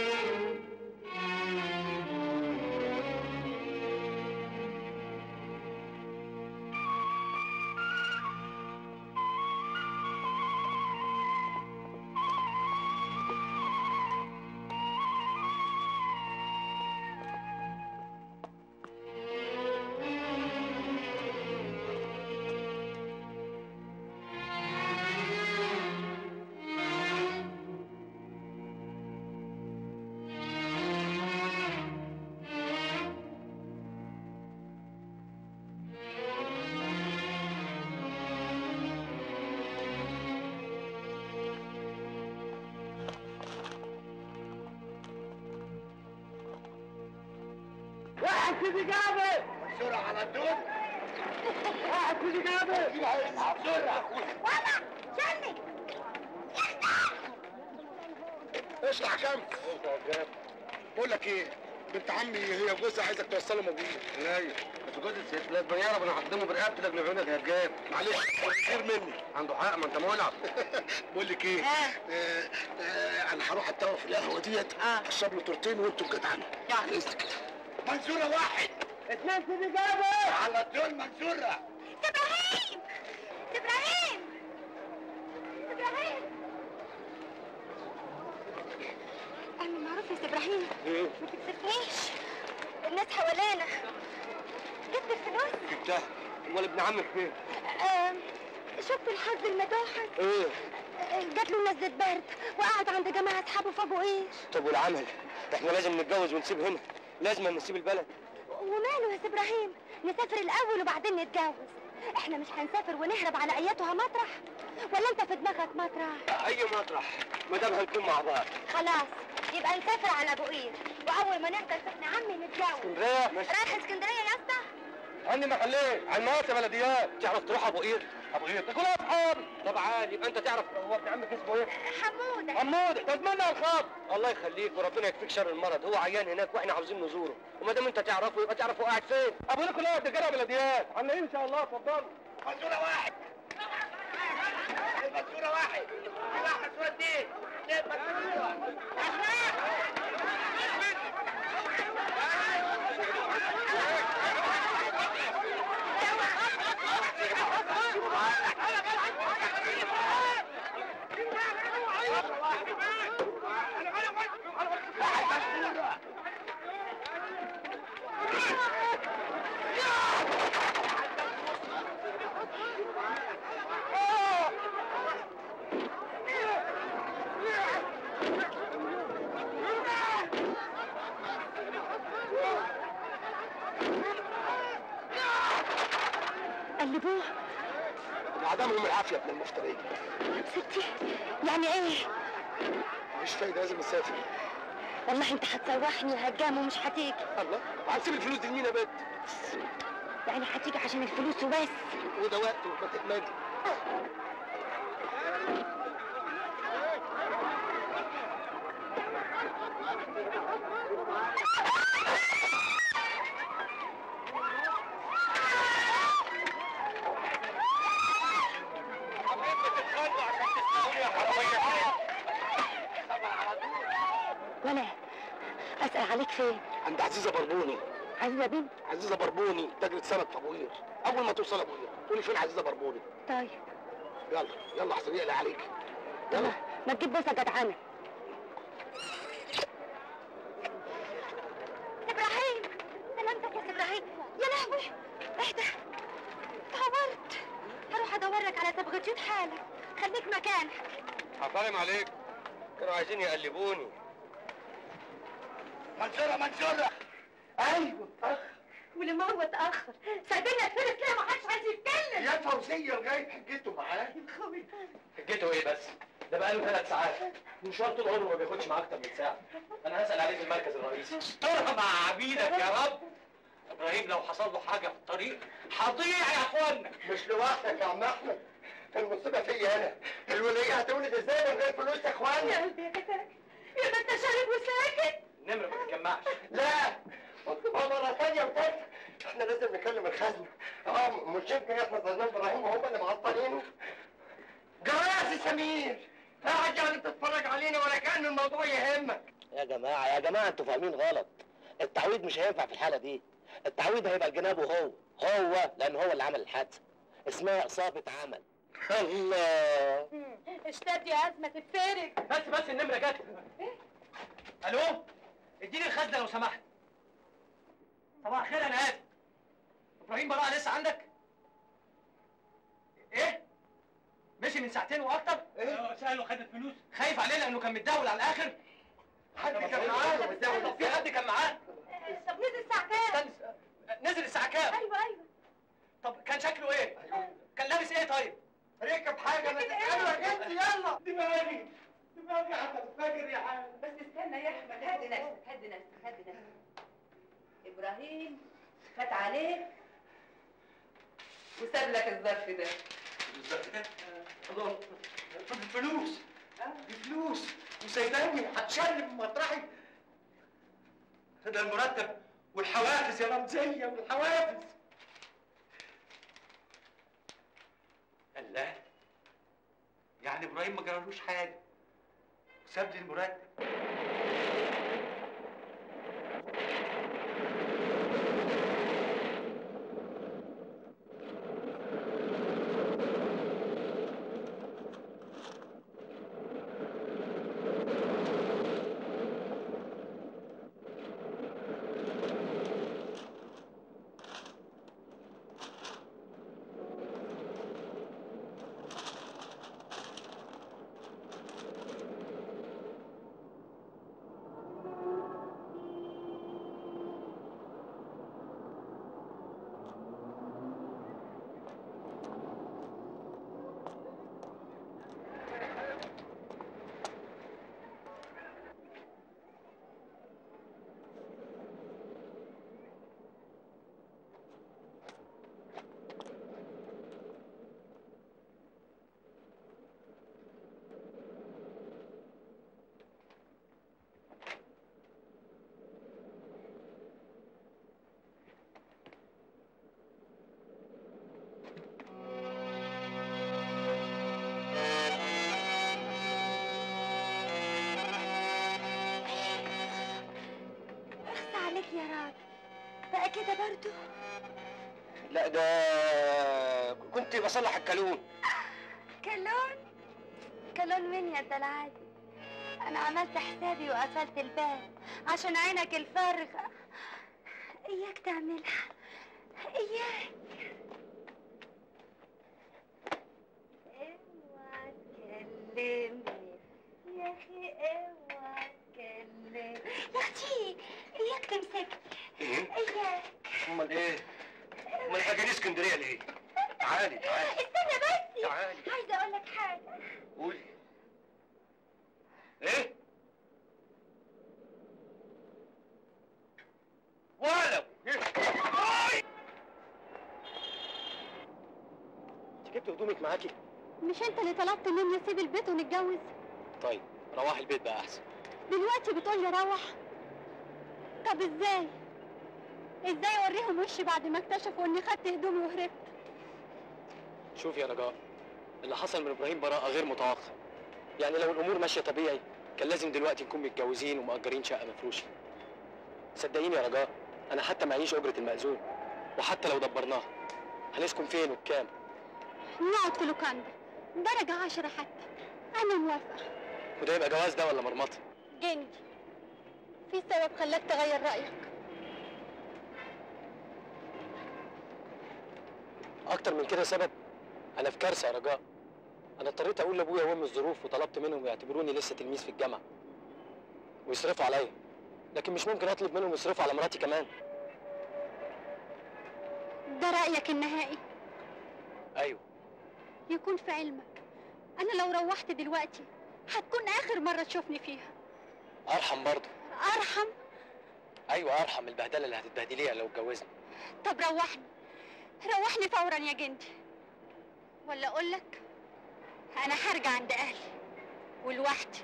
واحد سيدي جابر بسرعة على الدود واحد سيدي جابر بسرعة وانا شلني اشرح شمس بقول لك ايه بنت عمي هي جوزها عايزك توصله مبوية ايوه بس جوز الست لا صغيرة انا هقدمه برقبتي ده ابن يا هجاب معلش كتير مني عنده حق ما انت مولع بقول لك ايه آه. آه، آه، انا هروح اتوه في القهوه ديت آه. اشرب له تورتين وانتوا الجدعان يلا. باذن كده منصوره واحد اثنين سيدي جابر على الدول منصوره ابراهيم ابراهيم ابراهيم اعمل معروف يا ابراهيم ايه ما تكسفنيش الناس حوالينا جبت الفلوس جبتها امال ابن عمك فين؟ آم، شفت الحظ المتوحد ايه آه، جات له نزلة برد وقعد عند جماعة اصحابه في ابو قير طب والعمل احنا لازم نتجوز ونسيب هنا لازم نسيب البلد وماله يا سي ابراهيم نسافر الاول وبعدين نتجوز احنا مش هنسافر ونهرب على اياتها مطرح ولا انت في دماغك مطرح اي مطرح ما دام هنكون مع بعض خلاص يبقى نسافر على ابو قير واول ما نقدر ابن عمي نتجوز اسكندريه ماشي رايح اسكندريه يا اسطى عني محلين على المواسم بلديات تعرف تروح ابو قير ابو قير تقول اصحابي طب عادي يبقى انت تعرف هو ابن عمك اسمه ايه حموده حمود تتمنى الخاطر الله يخليك وربنا يكفيك شر المرض هو عيان هناك واحنا عاوزين نزوره وما دام انت تعرفه يبقى تعرف هو قاعد فين ابو قير كلها تجاره بلديات عنا ان شاء الله اتفضلوا منصوره واحد منصوره واحد في واحد منصوره اثنين اثنين منصوره قلبوه عدمهم العافيه ابن المفتريه ستي يعني ايه مش فايده لازم نسافر والله انت هتسوحني هجام ومش هتيجي الله وهنسيب الفلوس دي لمين يا بنت يعني هتيجي عشان الفلوس وبس وده وقته ما تتمادي ولا اسال عليك فين عند عزيزه بربوني عزيزه بنت عزيزه بربوني تاجرة سمك في ابو قير اول ما توصل ابو قير قولي فين عزيزه بربوني طيب يلا يلا احسن يقلق عليك يلا ما تجيب بوسه جدعانه ابراهيم سلامتك يا ابراهيم يا لهوي اهدى اتعورت هروح ادور لك على صبغتيوت حالا خليك مكانك حفاهم عليك كانوا عايزين يقلبوني منصوره منصوره ايوه اخ ولما هو اتاخر سايبيننا نتفرس كده ما حدش عايز يتكلم يا فوزيه لغايه حجته معاه حجته ايه بس؟ ده بقاله ثلاث ساعات مشوار طول عمره ما بياخدش معاه اكتر من ساعه انا هسال عليه في المركز الرئيسي استرها مع عبيدك يا رب ابراهيم لو حصل له حاجه في الطريق هضيع يا اخوانا مش لوحدك يا عم احمد المصيبه فيا انا الوليه هتولد ازاي من غير فلوس يا اخوانا قلبي يا كتاك يا ما انت شارب وساكت النمره ما تتجمعش لا اطلبها مره ثانيه وثالثه احنا لازم نكلم الخزنه اه مش يمكن احنا ظنان ابراهيم وهم اللي معطلينه جراس سمير قاعد يعني بتتفرج علينا ولا كان الموضوع يهمك يا جماعه يا جماعه انتوا فاهمين غلط التعويض مش هينفع في الحاله دي التعويض هيبقى لجنابه هو هو لان هو اللي عمل الحادثه اسمها اصابه عمل الله اشتد يا ازمه تتفرج بس بس النمره جت الو اديني الخزنه لو سمحت صباح الخير انا اسف ابراهيم براءه لسه عندك ايه مشي من ساعتين واكتر ايه سأله خد الفلوس خايف عليه لانه كان متداول على الاخر حد كان معاه ومتداول طب في حد كان معاه طب نزل الساعه كام استنى نزل الساعه كام ايوه ايوه طب كان شكله ايه كان لابس ايه طيب ركب حاجه ما تساله يا جدي يلا دماغي دماغي هتنفجر يا حاج بس استنى يا احمد هدي نفسك هدي نفسك هدي نفسك ابراهيم فات عليك وساب لك الظرف ده الله الفلوس الفلوس وسايباني هتشرب من مطرحي ده المرتب والحوافز يا رمزية والحوافز الله يعني ابراهيم ما جرالوش حاجة وساب لي المرتب اخس عليك يا راجل بقى كده برضو لا ده كنت بصلح الكالون كلون كلون مين يا العادي انا عملت حسابي وقفلت الباب عشان عينك الفارغة اياك تعملها اياك اوعى تكلمني يا اخي اوعى تكلمني يا اختي اياك تمسكني اياك امال ايه امال احنا جايين اسكندريه ليه تعالي تعالي استنى بس تعالي. عايزه اقول لك حاجه قولي ايه ولو انت جبت هدومك معاكي مش انت اللي طلبت مني اسيب البيت ونتجوز طيب روحي البيت بقى احسن دلوقتي بتقول لي روح طب ازاي ازاي اوريهم وشي بعد ما اكتشفوا اني خدت هدومي وهربت شوف يا رجاء اللي حصل من ابراهيم براءة غير متوقع يعني لو الامور ماشيه طبيعي كان لازم دلوقتي نكون متجوزين ومأجرين شقه مفروشه صدقيني يا رجاء انا حتى معيش اجره المأذون وحتى لو دبرناها هنسكن فين وبكام نقعد في لوكاندا درجة عشرة حتى أنا موافقة وده يبقى جواز ده ولا مرمطه جندي في سبب خلاك تغير رأيك اكتر من كده سبب انا في كارثه يا رجاء انا اضطريت اقول لابويا وامي الظروف وطلبت منهم يعتبروني لسه تلميذ في الجامعه ويصرفوا عليا لكن مش ممكن اطلب منهم يصرفوا على مراتي كمان ده رأيك النهائي ايوه يكون في علمك أنا لو روحت دلوقتي هتكون آخر مرة تشوفني فيها ارحم برضه أرحم ايوه ارحم من البهدله اللي هتتبهدليها لو اتجوزنا طب روحني روحني فورا يا جندي ولا اقول لك انا هرجع عند اهلي ولوحدي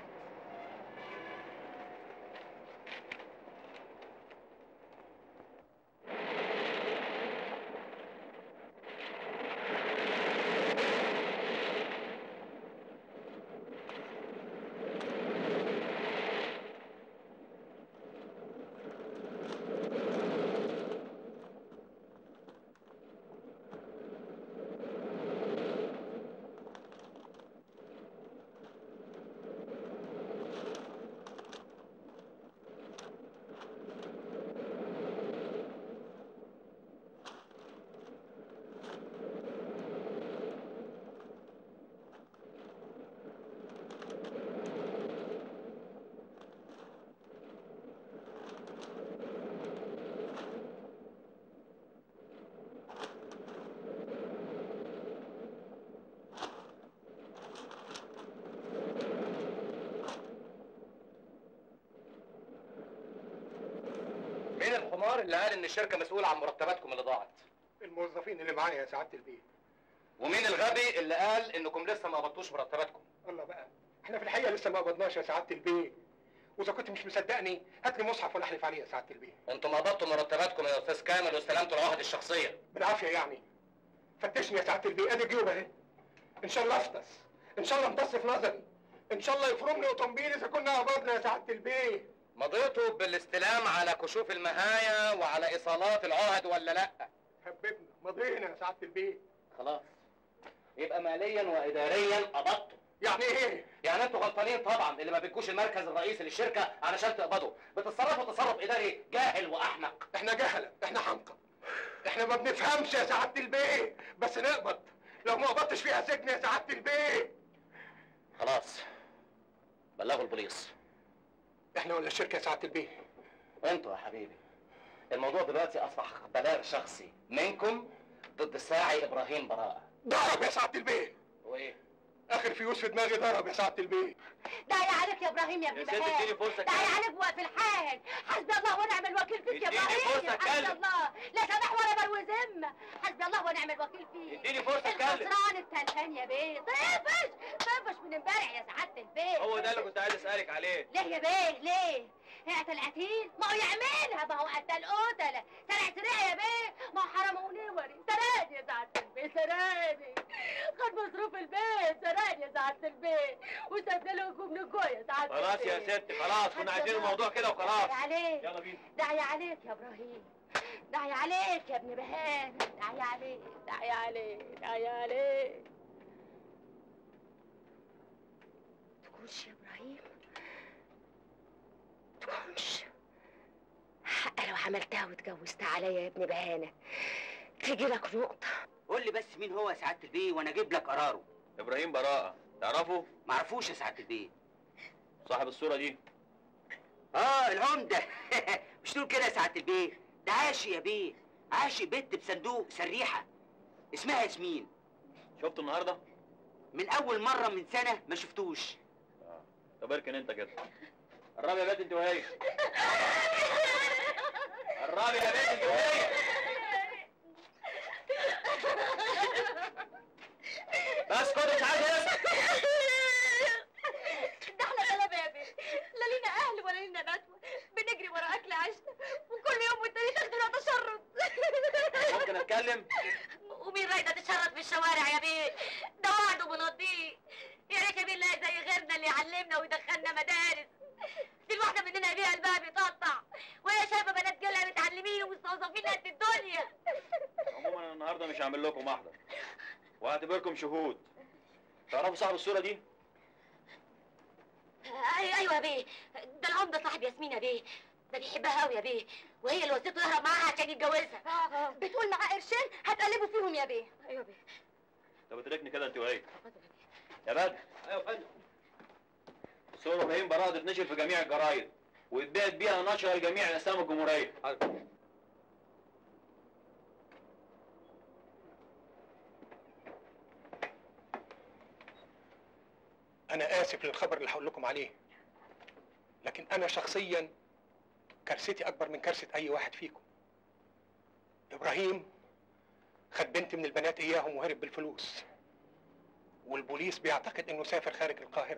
مين الحمار اللي قال ان الشركه مسؤوله عن مرتباتكم اللي ضاعت الموظفين اللي معايا يا سعاده البيت ومين الغبي اللي قال انكم لسه ما قبضتوش مرتباتكم الله بقى احنا في الحقيقه لسه ما قبضناش يا سعاده البيت واذا كنت مش مصدقني هات لي مصحف وانا احلف عليه يا سعاده البيت انتم قبضتوا مرتباتكم يا استاذ كامل واستلمتوا العهد الشخصيه بالعافيه يعني فتشني يا سعاده البيت ادي جيوب اهي ان شاء الله افطس ان شاء الله امتص في نظري ان شاء الله يفرمني اوتومبيل اذا كنا قبضنا يا سعاده البيت مضيتوا بالاستلام على كشوف المهايا وعلى ايصالات العهد ولا لا حببنا مضينا يا سعاده البيت خلاص يبقى ماليا واداريا قبضتوا يعني ايه يعني انتوا غلطانين طبعا اللي ما بتجوش المركز الرئيسي للشركه علشان تقبضوا بتتصرفوا تصرف اداري جاهل واحمق احنا جهله احنا حمقى احنا ما بنفهمش يا سعاده البيت بس نقبض لو ما قبضتش فيها سجن يا سعاده البيت خلاص بلغوا البوليس احنا ولا الشركه يا سعاده البيت انتوا يا حبيبي الموضوع دلوقتي اصبح بلاغ شخصي منكم ضد الساعي ابراهيم براءه ضرب يا سعاده البيت وايه اخر فيوس في دماغي ضرب يا سعاده البيت داعي عليك يا ابراهيم يا ابن يا ست بهاء. اديني فرصة داعي كده. عليك وقف الحال حسبي الله ونعم الوكيل فيك يا اديني ابراهيم فرصة حسبي اتكلم. الله لا سمح ولا بل وذم حسبي الله ونعم الوكيل فيك اديني فرصة اتكلم. الخسران التلفان يا بيه طفش طفش من امبارح يا سعاده البيت هو ده اللي كنت عايز اسالك عليه ليه يا بيه ليه؟ اقتل قتيل ما هو يعملها ما هو قتل قتلة سرق سرقة يا بيه ما هو حرام ونوري سرقني يا سعادة البيت سرقني خد مصروف البيت سرقني يا سعادة البيت وساب لي هجوم نجوى يا سعادة خلاص يا البيت. ست خلاص كنا عايزين الموضوع كده وخلاص داعي عليك يلا بينا داعي عليك يا ابراهيم داعي عليك يا ابن بهان داعي عليك داعي عليك داعي عليك تكونش يا ابراهيم تكونش حق لو عملتها واتجوزت عليا يا ابن بهانه تيجي لك نقطه قول لي بس مين هو يا سعاده البيه وانا اجيب لك قراره ابراهيم براءه تعرفه معرفوش يا سعاده البيه صاحب الصوره دي اه العمده مش تقول كده يا سعاده البيه ده عاشي يا بيه عاشي بنت بصندوق سريحه اسمها ياسمين شفته النهارده من اول مره من سنه ما شفتوش طب اركن انت كده قربي يا بنت انت وهي قربي يا بنت انت وهي بس كنت مش عايز اسمع ده احنا غلابه يا بيه لا لينا اهل ولا لينا نسوه بنجري ورا اكل عيشنا وكل يوم والتاني تاخدونا تشرد ممكن اتكلم ومين رايده تشرد في الشوارع يا بيه ده وعد وبنضيه يا ريت يا بيه نلاقي زي غيرنا اللي يعلمنا ويدخلنا مدارس دي الواحده مننا يا بيه قلبها بيتقطع وهي شايفه بنات جيلها متعلمين ومستوظفين قد الدنيا عموما انا النهارده مش هعمل لكم محضر وهعتبركم شهود تعرفوا صاحب الصوره دي أي- ايوه يا بيه ده العمده صاحب ياسمين يا بيه ده بيحبها قوي يا بيه وهي اللي وصيته يهرب معاها عشان يتجوزها بتقول معاه قرشين هتقلبوا فيهم يا بيه ايوه يا بيه طب اتركني كده انت وهي يا بدر ايوه يا فندم صورة ابراهيم براءة تتنشر في جميع الجرايد ويتبعت بيها نشرة لجميع اقسام الجمهورية انا اسف للخبر اللي هقول لكم عليه لكن انا شخصيا كارثتي اكبر من كارثه اي واحد فيكم ابراهيم خد بنت من البنات اياهم وهرب بالفلوس والبوليس بيعتقد انه سافر خارج القاهره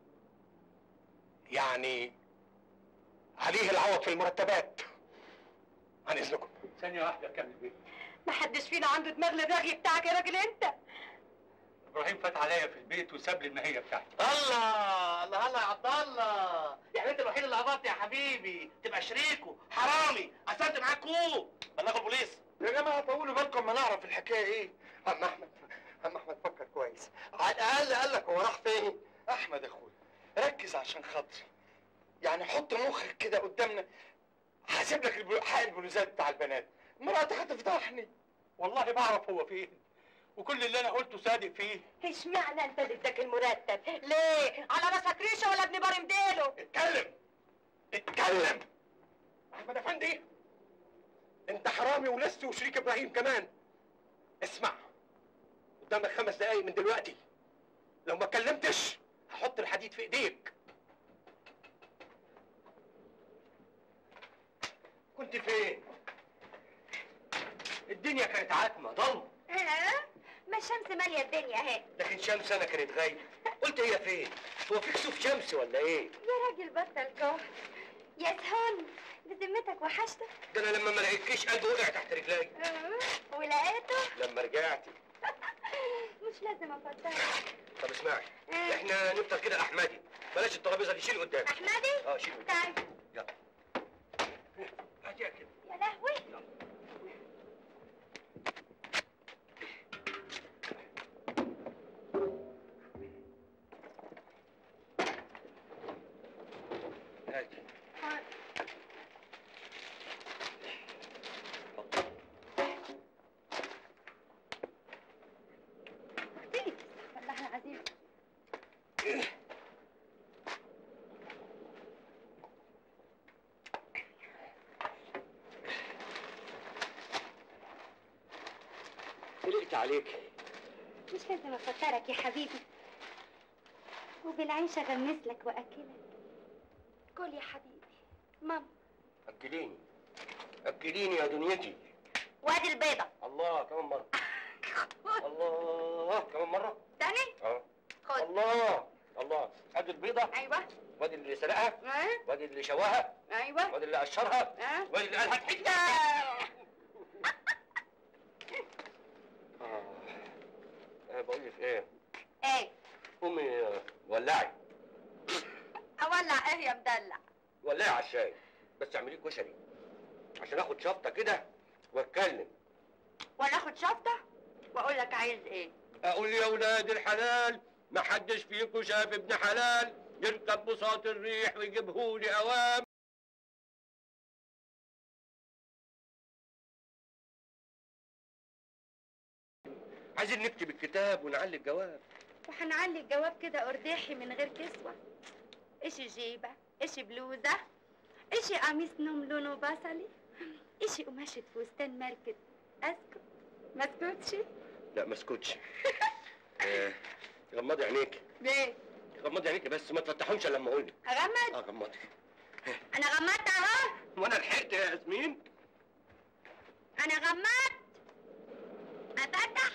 يعني عليه العوض في المرتبات عن اذنكم ثانيه واحده كمل بيه ما حدش فينا عنده دماغ للرغي بتاعك يا راجل انت ابراهيم فات عليا في البيت وساب لي المهيه بتاعتي الله الله الله يا عبد الله يعني انت الوحيد اللي قبضت يا حبيبي تبقى شريكه حرامي قسمت معاك كوب بلغوا البوليس يا جماعه طولوا بالكم ما نعرف الحكايه ايه عم احمد عم احمد فكر كويس على الاقل قال لك هو راح فين احمد اخويا ركز عشان خاطري يعني حط مخك كده قدامنا هسيب لك البلو- حق البلوزات بتاع البنات مراتي هتفضحني والله بعرف هو فين وكل اللي انا قلته صادق فيه اشمعنى انت اللي اداك المرتب ليه على راسك ريشه ولا ابن بار مديله اتكلم اتكلم احمد افندي انت حرامي ولست وشريك ابراهيم كمان اسمع قدامك خمس دقايق من دلوقتي لو ما اتكلمتش هحط الحديد في ايديك كنت فين؟ الدنيا كانت عتمة ضلمة ها ما الشمس ماليه الدنيا اهي لكن شمس انا كانت غايبة قلت هي فين؟ هو في كسوف شمس ولا ايه؟ يا راجل بطل كفر يا سهون بذمتك وحشتك ده انا لما ما لقيتكيش قلبي وقع تحت رجلي آه، ولقيته لما رجعتي مش لازم افكرك طب اسمعي آه. احنا نفطر كده احمدي بلاش الترابيزه دي شيل قدامي احمدي اه شيل قدامي تعال يلا هاتيها كده يا لهوي هاتي والله العظيم قلقت عليك مش لازم افكرك يا حبيبي وبالعين شغل مثلك واكلك كل يا حبيبي ماما اكليني اكليني يا دنيتي وادي البيضة الله كمان مرة الله كمان مرة تاني اه خد الله الله ادي البيضة ايوه وادي اللي سلقها اه وادي اللي شواها ايوه وادي اللي قشرها اه وادي اللي قال هات حته آه. اه أنا بقول لك ايه ايه قومي آه، ولعي اولع ايه يا مدلع ولعي على الشاي بس اعمليه كشري عشان اخد شفطه كده واتكلم ولا اخد شطة واقول لك عايز ايه اقول يا ولاد الحلال ما حدش فيكم شاف ابن حلال يركب بساط الريح ويجيبهولي اوام عايزين نكتب الكتاب ونعلي الجواب وهنعلي الجواب كده قرداحي من غير كسوة اشي جيبة اشي بلوزة اشي قميص نوم لونه بصلي اشي قماشة فستان ماركة اسكت ما اسكتش لا ما اسكتش آه، غمضي عينيك ليه غمضي عينيك بس ما تفتحهمش الا لما اقول لك اغمض اه غمضي انا غمضت اهو وانا لحقت يا ياسمين انا غمضت افتح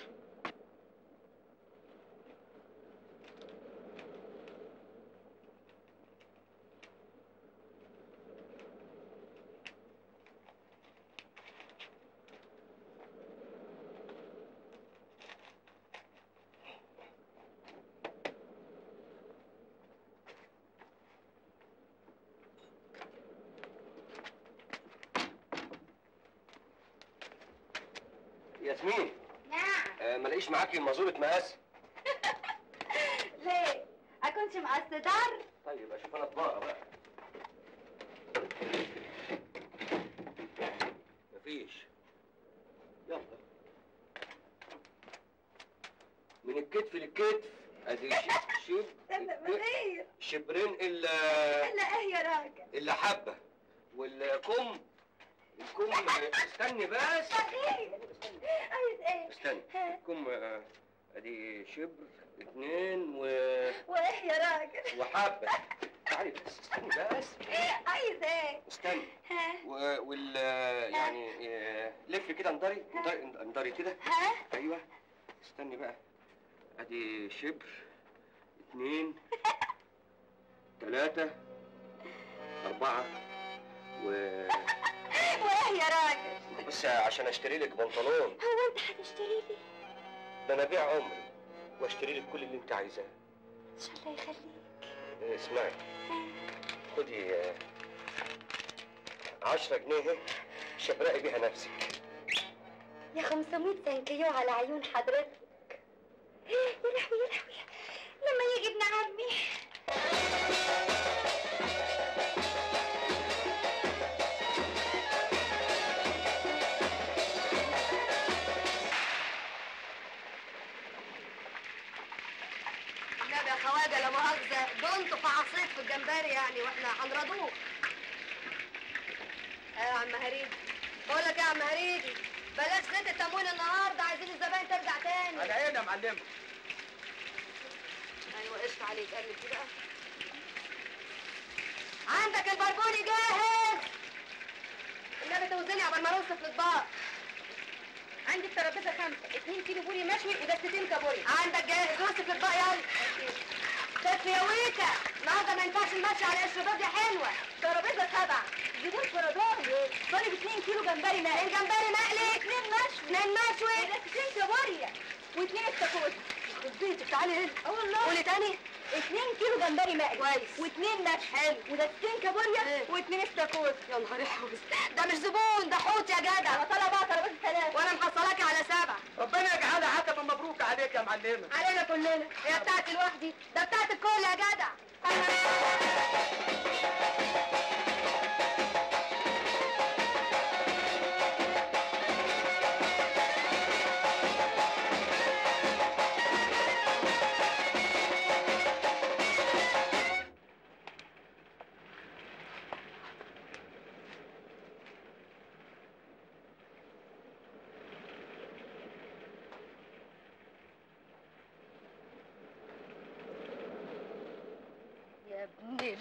ياسمين نعم آه ما لاقيش معاكي مازوره مقاس ليه اكونش مقصدار طيب اشوف انا طباقه بقى مفيش يلا من الكتف للكتف ادي ش- شيب بخير شبرين الا الا ايه يا راجل الا حبه والكم الكم استني بس بخير عايز ايه استني ها. الكم آه، ادي شبر اتنين و... وايه يا راجل وحبه تعالي بس استني بس عايز ايه استني ها و- وال يعني آه، لف كده انضري انضري انضري كده ها ايوه استني بقى ادي شبر اتنين تلاتة أربعة و وايه يا راجل بس عشان اشتري لك بنطلون هو انت هتشتري لي ده انا ابيع عمري واشتري لك كل اللي انت عايزاه ان شاء الله يخليك آه، اسمعي خدي آه، عشرة جنيه اهي شبرقي بيها نفسك يا 500 سنكيو على عيون حضرتك يا لهوي يا لهوي لما يجي ابن عمي النبي يا خواجه لا مؤاخذه دونتوا في عصير في الجمبري يعني واحنا هنرضوه ايوه يا عم هريدي بقول لك ايه يا عم هريدي بلاش زيت التموين النهارده عايزين الزباين ترجع تاني على عيني يا معلم ايوه قشطة عليك قلب دي بقى عندك البربوني جاهز النبي توزني قبل ما نوصف الاطباق عندي الترابيزه خمسه 2 كيلو بوري مشوي ودستتين كابوري عندك جاهز وصف الاطباق يلا شاف يا ويكا النهارده ما ينفعش المشي على قشر يا حلوه ترابيزه سبعه زبون فراداري طالب 2 كيلو جمبري مقلي الجمبري مقلي 2 مشوي 2 مشوي ودستتين كابوريا واثنين استاكوزا يخرب بيتك تعالي هنا اه والله قولي تاني 2 كيلو جمبري مقلي كويس واثنين مشوي حلو ودستتين كابوريا واثنين استاكوزا يا نهار اسود ده مش زبون ده حوت يا جدع انا طالع بقى ترابيزه ثلاثه وانا محصلاكي على سبعه ربنا يجعلها حكما مبروك عليك يا معلمه علينا كلنا هي بتاعتي لوحدي ده بتاعت الكل يا جدع يا ابن ال...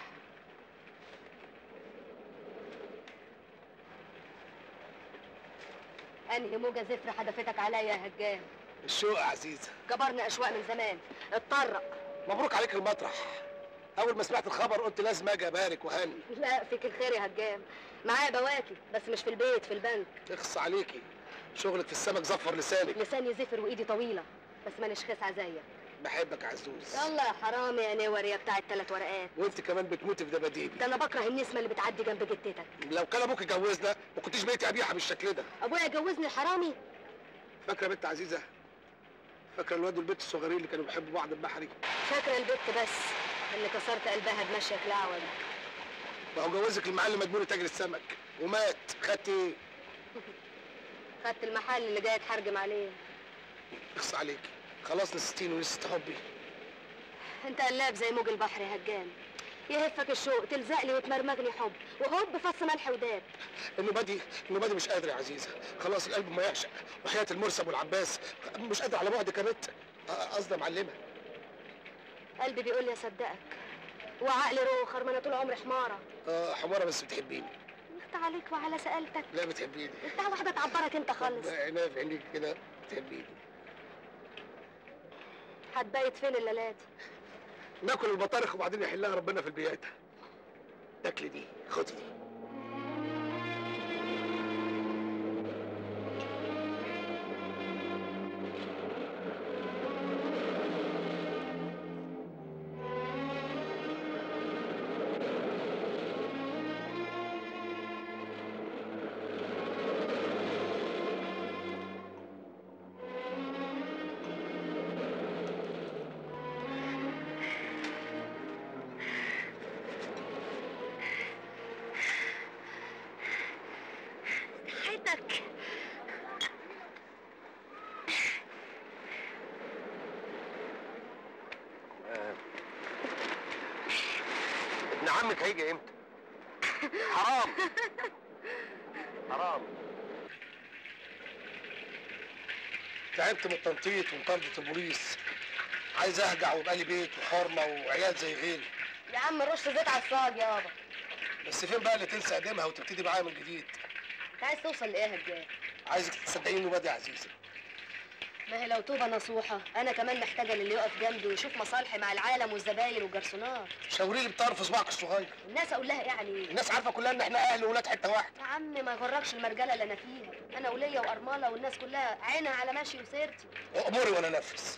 انهي موجة زفر حدفتك عليا يا هجان الشوق يا عزيزة جبرنا اشواق من زمان اتطرق مبروك عليك المطرح أول ما سمعت الخبر قلت لازم أجي أبارك وهني لا فيك الخير يا هجام معايا بواكي بس مش في البيت في البنك اخص عليكي شغلك في السمك زفر لسانك لساني زفر وايدي طويلة بس مانيش خسعة زيك بحبك يا عزوز يلا يا حرامي يا نور يا بتاع التلات ورقات وانت كمان بتموتي في دباديبي ده انا بكره النسمة اللي بتعدي جنب جدتك لو كان ابوك اتجوزنا ما كنتش بقيتي قبيحه بالشكل ده ابويا جوزني الحرامي فاكره بنت عزيزه فاكره الواد والبنت الصغيرين اللي كانوا بيحبوا بعض البحري فاكرة البت بس اللي كسرت قلبها بمشيك لعوج ما هو جوزك المعلم مدبولي تاجر السمك ومات خدت ايه خدت المحل اللي جاي اتحرجم عليه اخص عليكي خلاص نسيتيني ونسيت حبي انت قلاب زي موج البحر يا هجان يهفك الشوق تلزق لي وتمرمغني حب وهوب فص ملح وداب النبادي النبادي مش قادر يا عزيزه خلاص القلب ما يعشق وحياه المرسب والعباس مش قادر على بعدك يا بنت قصدي يا معلمه قلبي بيقول لي اصدقك وعقلي روخر ما انا طول عمري حماره اه حماره بس بتحبيني اخت عليك وعلى سألتك لا بتحبيني انت واحده تعبرك انت خالص عينيا في عينيك كده بتحبيني هتبيت فين الليله دي ناكل البطارخ وبعدين يحلها ربنا في البيات تاكلي دي خدي دي حياتك ابن عمك هيجي امتى؟ حرام حرام تعبت من التنطيط ومطاردة البوليس عايز اهجع ويبقى لي بيت وحرمه وعيال زي غيري يا عم رش زيت على الصاج يابا بس فين بقى اللي تنسى قديمها وتبتدي معايا من جديد انت عايز توصل لايه يا هجان عايزك تصدقيني وبدي يا عزيزه ما هي لو توبه نصوحه انا كمان محتاجه للي يقف جنبي ويشوف مصالحي مع العالم والزباين والجرسونات شاوري لي بطرف صباعك الصغير الناس اقول لها ايه عليه الناس عارفه كلها ان احنا اهل وولاد حته واحده يا عم ما يغركش المرجله اللي انا فيها انا وليا وارمله والناس كلها عينها على ماشي وسيرتي اموري وانا انفذ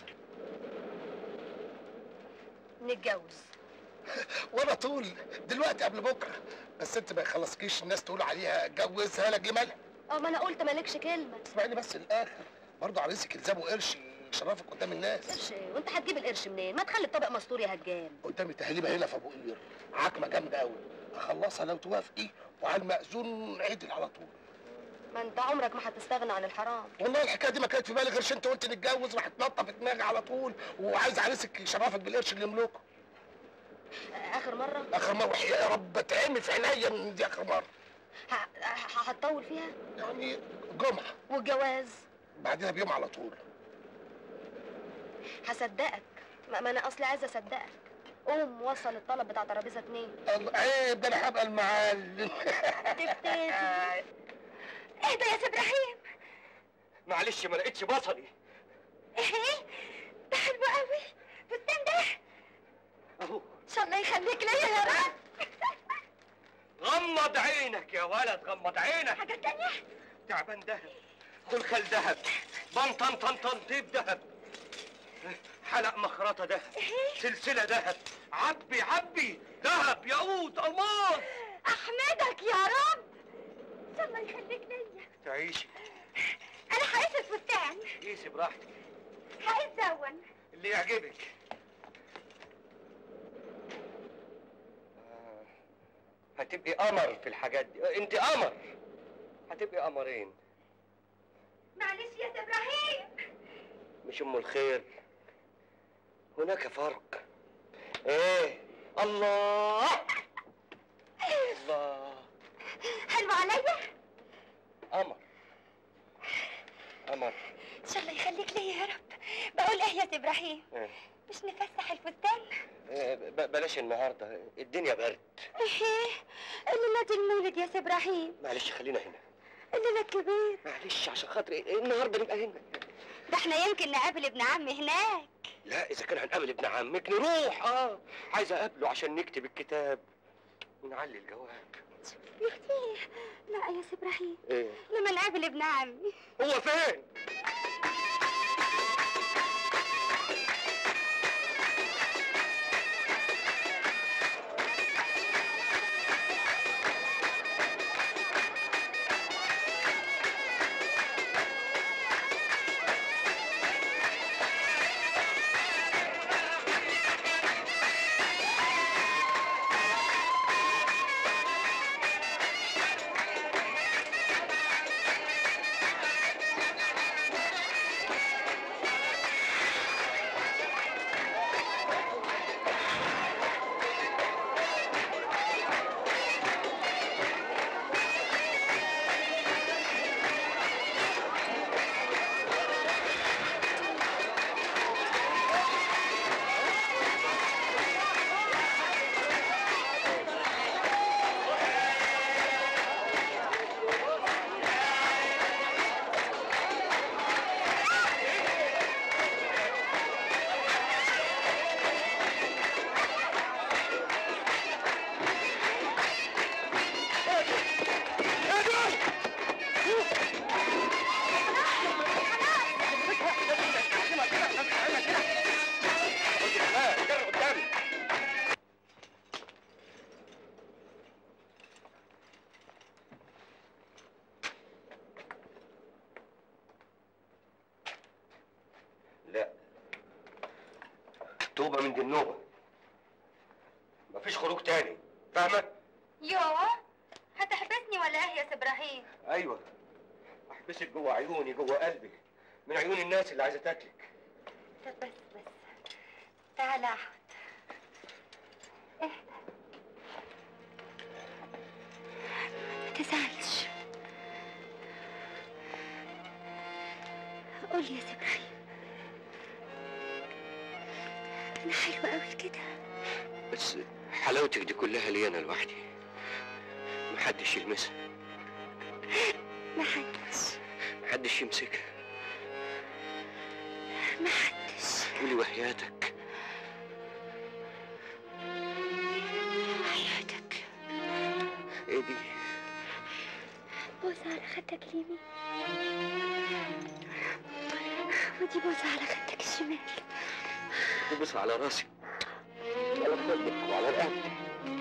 نتجوز وانا طول دلوقتي قبل بكره بس انت ما يخلصكيش الناس تقول عليها اتجوزها لك جمالها اه ما انا قلت مالكش كلمه اسمعيني بس الاخر برضه عريسك الزامه قرش يشرفك قدام الناس قرش ايه وانت هتجيب القرش منين ما تخلي الطبق مستور يا هجان قدامي تهليبه هنا في ابو قير عكمه جامده قوي اخلصها لو توافقي وعلى المأذون عدل على طول ما انت عمرك ما هتستغنى عن الحرام والله الحكايه دي ما كانت في بالي غير انت قلت نتجوز راح تنطط في دماغي على طول وعايز عريسك يشرفك بالقرش اللي يملكه اخر مره اخر مره وحياة يا رب اتعمي في عينيا من دي اخر مره ه- ه- هتطول فيها يعني جمعه والجواز بعدها بيوم على طول هصدقك ما ما انا اصلي عايزه اصدقك قوم وصل الطلب بتاع ترابيزه اتنين الله عيب ده انا هبقى المعلم تفتكر اهدى يا سي ابراهيم معلش ما لقيتش بصلي ايه ده حلو قوي فستان ده اهو ان شاء الله يخليك ليا يا رب غمض عينك يا ولد غمض عينك حاجه تانية تعبان دهب خلخل دهب بنطن طنطن طيب دهب حلق مخرطة دهب سلسلة دهب عبي عبي دهب ياقوت الماس احمدك يا رب ان شاء الله يخليك ليا تعيشي انا هقيس الفستان قيسي براحتك هقيس دون اللي يعجبك آه، هتبقي قمر في الحاجات دي انت قمر هتبقي قمرين معلش يا سي ابراهيم مش ام الخير هناك فرق ايه الله الله حلو عليا قمر قمر ان شاء الله يخليك ليا يا رب بقول ايه يا سي ابراهيم إيه. مش نفسح الفستان إيه، ب- بلاش النهارده الدنيا برد ايه الليلة المولد يا سي ابراهيم معلش خلينا هنا الليلة الكبير معلش عشان خاطري النهارده نبقى هنا ده احنا يمكن نقابل ابن عمي هناك لا اذا كان هنقابل ابن عمك نروح اه عايز اقابله عشان نكتب الكتاب ونعلي الجواب يا اختي لا يا سي ابراهيم ايه لما نقابل ابن عمي هو فين لا توبة من دي النوبة مفيش خروج تاني فاهمة؟ يوه هتحبسني ولا ايه يا سي ابراهيم ايوه احبسك جوه عيوني جوه قلبي من عيون الناس اللي عايزه تاكلك طب بس بس تعالى اقعد اهدى ما تزعلش قول لي يا سي ابراهيم انا حلوه قوي كده بس حلاوتك دي كلها لي انا لوحدي محدش يلمسها محدش محدش يمسكها محدش قولي وحياتك حياتك ايه دي بوس على خدك اليمين ودي بوس على خدك الشمال تبص على راسي على خدك وعلى رقبتك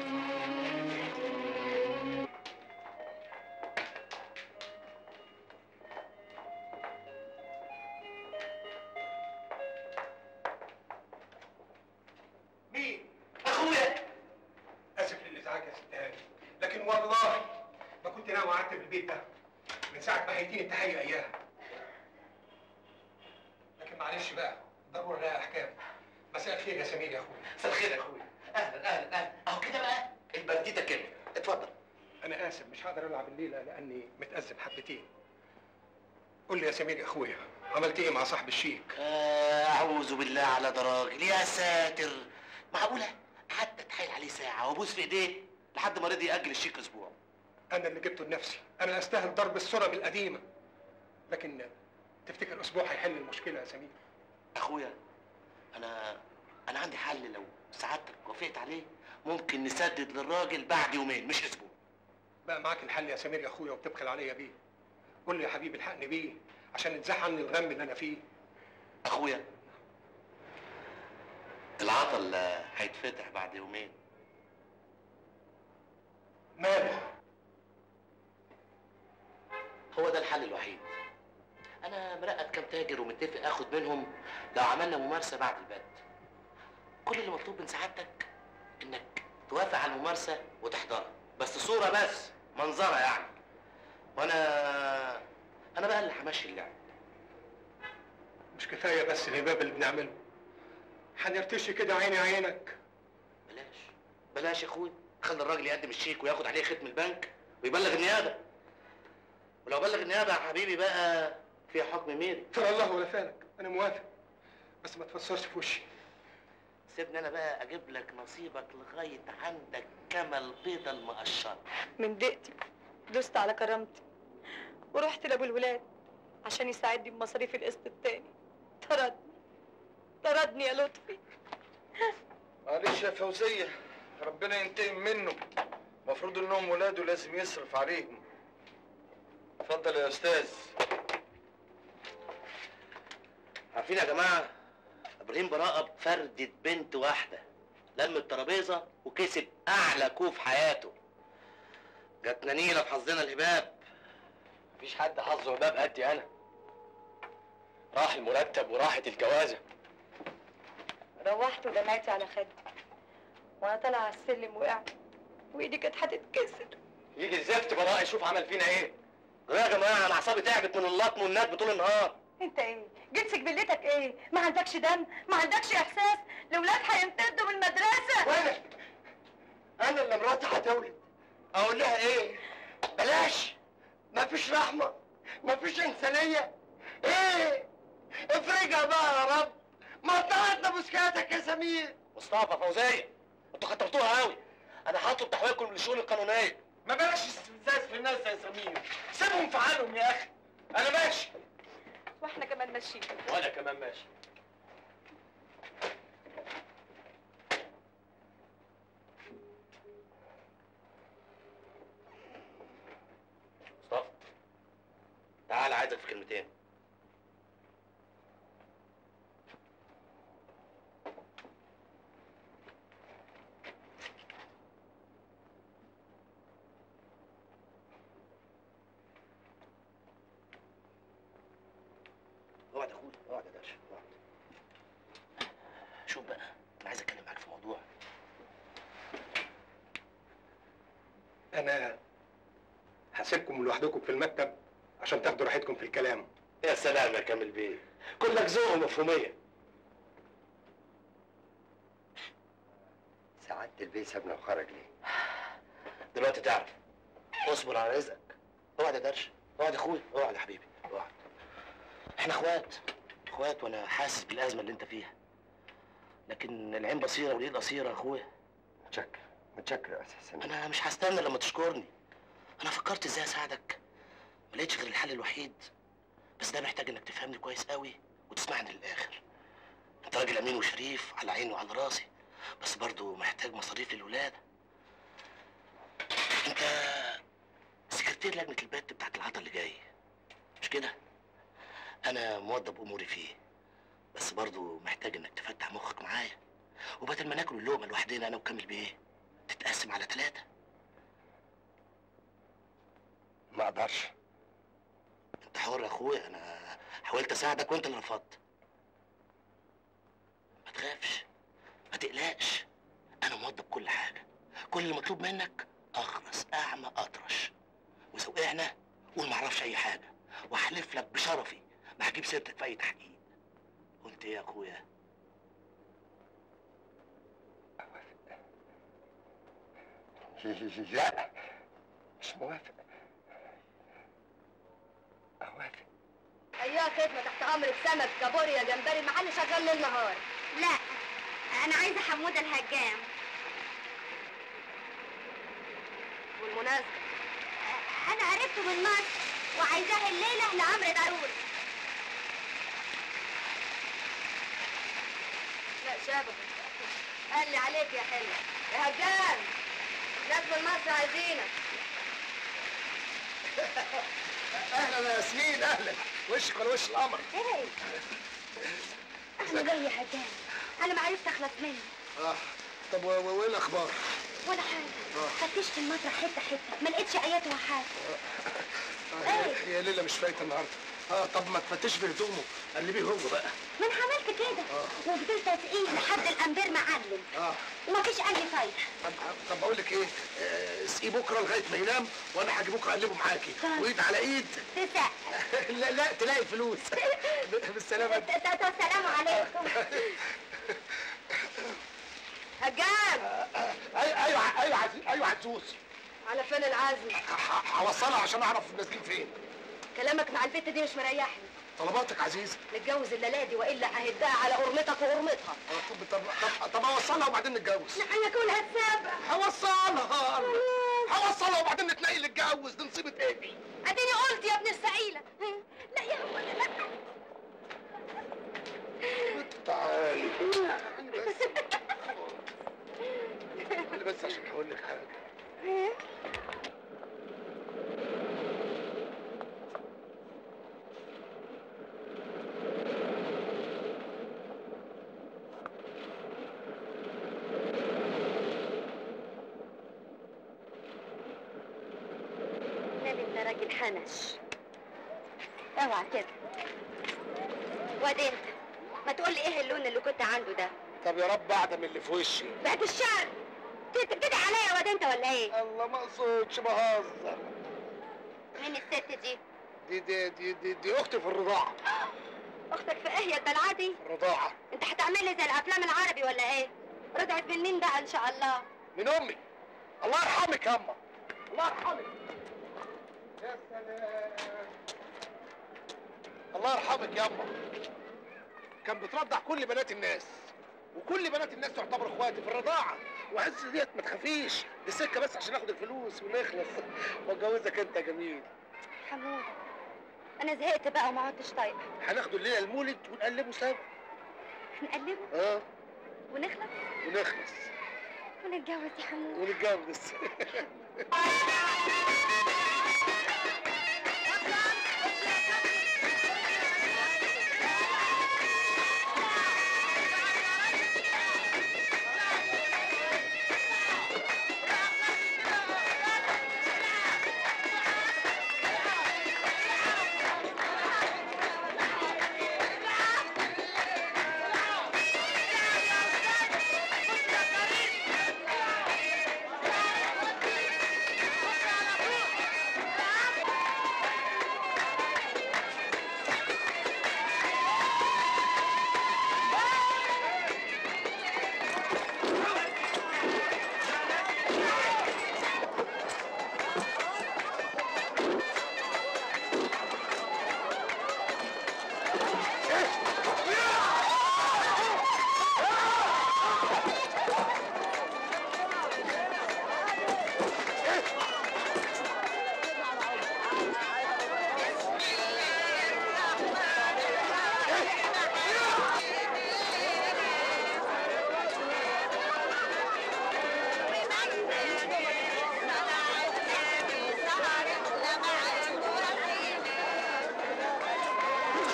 مين؟ اخويا اسف للازعاج يا ست هاني لكن والله ما كنت ناوي قعدت في البيت ده من ساعه ما هيديني التحيه اياها لكن معلش بقى ضروري لها احكام مساء الخير يا سمير يا اخويا مساء الخير يا اخويا اهلا اهلا اهلا اهو كده بقى البنديته كده اتفضل انا اسف مش هقدر العب الليله لاني متازم حبتين قول لي يا سمير يا اخويا عملت ايه مع صاحب الشيك آه، اعوذ بالله على دراجل يا ساتر معقوله حتى اتحايل عليه ساعه وابوس في ايديه لحد ما رضي ياجل الشيك اسبوع انا اللي جبته لنفسي انا استاهل ضرب السرب القديمه لكن تفتكر اسبوع هيحل المشكله يا سمير اخويا انا انا عندي حل لو سعادتك وافقت عليه ممكن نسدد للراجل بعد يومين مش اسبوع بقى معاك الحل يا سمير يا اخويا وبتبخل عليا بيه قول لي يا حبيبي الحقني بيه عشان نتزحم عني الغم اللي انا فيه اخويا العطل آه، هيتفتح بعد يومين ماله هو ده الحل الوحيد انا مرقد كام تاجر ومتفق اخد منهم لو عملنا ممارسه بعد البت كل اللي مطلوب من سعادتك انك توافق على الممارسه وتحضرها بس صوره بس منظره يعني وانا انا بقى اللي همشي اللعب مش كفايه بس الهباب اللي بنعمله هنرتشي كده عيني عينك بلاش بلاش يا اخويا خلي الراجل يقدم الشيك وياخد عليه ختم البنك ويبلغ النيابه ولو بلغ النيابه يا حبيبي بقى فيها حكم ميري ترى الله ولا فالك انا موافق بس ما تفسرش في وشي سيبني انا بقى اجيب لك نصيبك لغايه عندك كما البيضه المقشره من دقتي دوست على كرامتي ورحت لابو الولاد عشان يساعدني بمصاريف القسط التاني طردني طردني يا لطفي معلش يا فوزية ربنا ينتقم منه المفروض انهم ولاده لازم يصرف عليهم اتفضل يا استاذ عارفين يا جماعه ابراهيم براءه بفردة بنت واحده لم الترابيزه وكسب اعلى كوف في حياته جاتنا نيله في حظنا الهباب مفيش حد حظه هباب قدي انا راح المرتب وراحت الجوازه روحت ودمعتي على خدي وانا طالعه على السلم وقعت وايدي كانت هتتكسر يجي الزفت براء يشوف عمل فينا ايه يا جماعه انا اعصابي تعبت من اللطم والندب طول النهار انت ايه جنسك بلتك ايه ما عندكش دم ما عندكش احساس الاولاد هيمتدوا من المدرسه وانا انا اللي مراتي هتولد اقول لها ايه بلاش مفيش رحمه مفيش انسانيه ايه افرجها بقى يا رب ما طلعتنا بسكاتك يا سمير مصطفى فوزيه انتوا خطرتوها قوي انا هطلب تحويلكم للشؤون القانونيه ما بلاش استفزاز في الناس يا سمير سيبهم في حالهم يا اخي انا ماشي واحنا كمان ماشيين وانا كمان ماشي مصطفى تعال عايزك في كلمتين اقعد يا اخويا اقعد يا درش اقعد شوف بقى انا عايز اتكلم معاك في موضوع انا هسيبكم لوحدكم في المكتب عشان تاخدوا راحتكم في الكلام يا سلام يا كامل بيه كلك ذوق ومفهوميه سعادة البيه سابنا وخرج ليه؟ دلوقتي تعرف اصبر على رزقك اقعد يا درش اقعد يا اخويا اقعد يا حبيبي اقعد احنا اخوات اخوات وانا حاسس بالازمه اللي انت فيها لكن العين بصيره واليد قصيره يا اخويا متشكر متشكر يا استاذ سمير انا مش هستنى لما تشكرني انا فكرت ازاي اساعدك ما لقيتش غير الحل الوحيد بس ده محتاج انك تفهمني كويس قوي وتسمعني للاخر انت راجل امين وشريف على عيني وعلى راسي بس برضو محتاج مصاريف للولاده انت سكرتير لجنه البت بتاعت العطا اللي جاي مش كده انا موضب اموري فيه بس برضو محتاج انك تفتح مخك معايا وبدل ما ناكل اللقمه لوحدنا انا وكامل بيه تتقسم على ثلاثه ما اقدرش انت حر يا اخويا انا حاولت اساعدك وانت اللي رفضت ما تخافش ما تقلقش انا موضب كل حاجه كل اللي مطلوب منك اخرس اعمى اطرش واذا وقعنا قول معرفش اي حاجه واحلف لك بشرفي ما هجيب سيرتك في اي تحقيق قلت ايه يا اخويا لا مش موافق اوافق ايوه خدمه تحت امرك سمك كابوريا جمبري المحل شغال ليل نهار لا انا عايزه حموده الهجام والمناسبه انا عرفته من مصر وعايزاه الليله لعمرو ضروري لا شابك قال لي عليك يا حلوه يا هجان ناس من مصر عايزينك اهلا يا ياسمين اهلا وشك ولا وش القمر ايه انا جاي يا هجام انا ما عرفت اخلص منه اه طب و- و- وايه الاخبار ولا حاجه آه. فتشت المطرح حته حته ما لقيتش ايات ولا حاجه آه هي- هي ليله مش فايته النهارده اه طب ما تفتش في هدومه قلبيه هو بقى ما انا عملت كده وفضلت اسقيه لحد الامبير معلم اه ومفيش اي فايده طب طب اقول لك ايه آه، اسقيه بكره لغايه ما ينام وانا هاجي بكره اقلبه معاكي طيب. وايد على ايد تسع لا لا تلاقي فلوس بالسلامه السلام عليكم هجان ايوه ايوه ايوه عزيز ايوه عزوز على فين العزم ه- هوصلها عشان اعرف نازلين فين كلامك مع البت دي مش مريحني طلباتك عزيزه نتجوز الليله دي والا ههدها على قرمتك وقرمتها آه، طب طب طب, طب اوصلها وبعدين نتجوز انا اكون هتسابع هوصلها هوصلها وبعدين نتنقل نتجوز دي نصيبه ايه اديني قلت يا ابن السعيله لا يا هو لا تعالي تعالي بس تعالي بس عشان هقول لك حاجه لا انت راجل حنش اوعى كده واد انت ما تقول لي ايه اللون اللي كنت عنده ده طب يا رب اعدم اللي في وشي بعد الشر تبتدي عليا يا واد انت ولا ايه الله ما اقصدش بهزر مين الست دي دي دي دي دي, دي اختي في الرضاعه اختك في ايه يا الدلعه دي الرضاعه انت هتعمل لي زي الافلام العربي ولا ايه رضعت من مين بقى ان شاء الله من امي الله يرحمك يا اما الله يرحمك يا سلام الله يرحمك يا اما كان بترضع كل بنات الناس وكل بنات الناس تعتبر اخواتي في الرضاعه وعز ديت ما تخافيش دي سكه بس عشان ناخد الفلوس ونخلص واتجوزك انت يا جميل حمود انا زهقت بقى وما عدتش طايقه هناخده الليله المولد ونقلبه سوا نقلبه اه ونخلص ونخلص ونتجوز يا حمود ونتجوز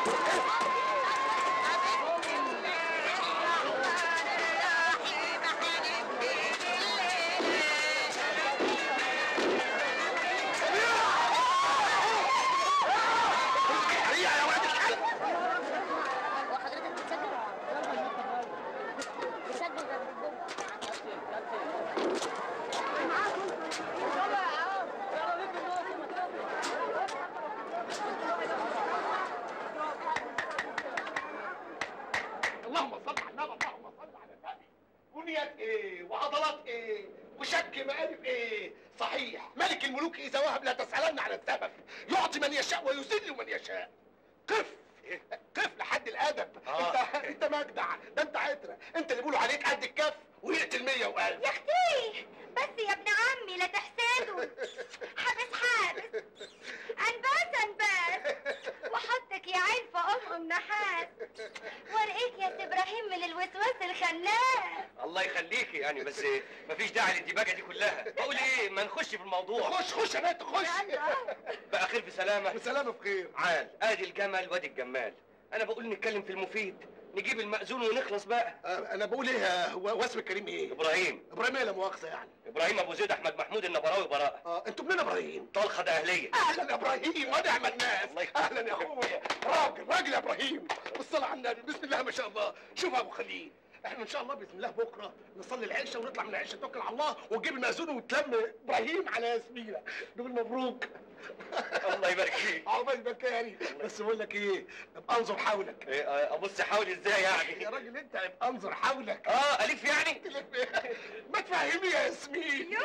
يا ولد الكلب وحضرتك بتسجل؟ بتسجل اللهم صل على النبي اللهم صل على النبي بنيات ايه وعضلات ايه وشك مقالب ايه صحيح ملك الملوك اذا وهب لا تسالن عن السبب يعطي من يشاء ويذل من يشاء قف قف لحد الادب آه. انت انت مجدع ده انت عتره انت اللي بيقولوا عليك قد الكف ويقتل مية وقلب يا اختي بس يا ابن عمي لا تحسدوا حابس حابس انباس انباس وحطك يا عين في ام نحاس وارقيك يا سي ابراهيم من الوسواس الخناس الله يخليكي يعني بس مفيش داعي للديباجه دي كلها بقول ايه ما نخش في الموضوع خش خش يا بنت خش بقى خير في سلامه وسلامه بخير عال ادي الجمل وادي الجمال انا بقول نتكلم في المفيد نجيب المأذون ونخلص بقى انا بقول ايه هو هو اسم الكريم ايه ابراهيم ابراهيم ايه لا مؤاخذه يعني ابراهيم ابو زيد احمد محمود النبراوي براءه اه انتوا منين ابراهيم طلخه ده اهليه اهلا يا ابراهيم ونعم الناس اهلا يا اخويا راجل راجل يا ابراهيم والصلاه على النبي بسم الله ما شاء الله شوف يا ابو خليل احنا ان شاء الله باذن الله بكره نصلي العشاء ونطلع من العشاء نتوكل على الله ونجيب المأذون وتلم ابراهيم على ياسمينه نقول مبروك الله يبارك فيك عقبال مكاني بس بقول لك ايه ابقى انظر حولك إيه، آه، ابص حاول ازاي يعني يا راجل انت ابقى انظر حولك اه الف يعني ما تفهمي يا ياسمين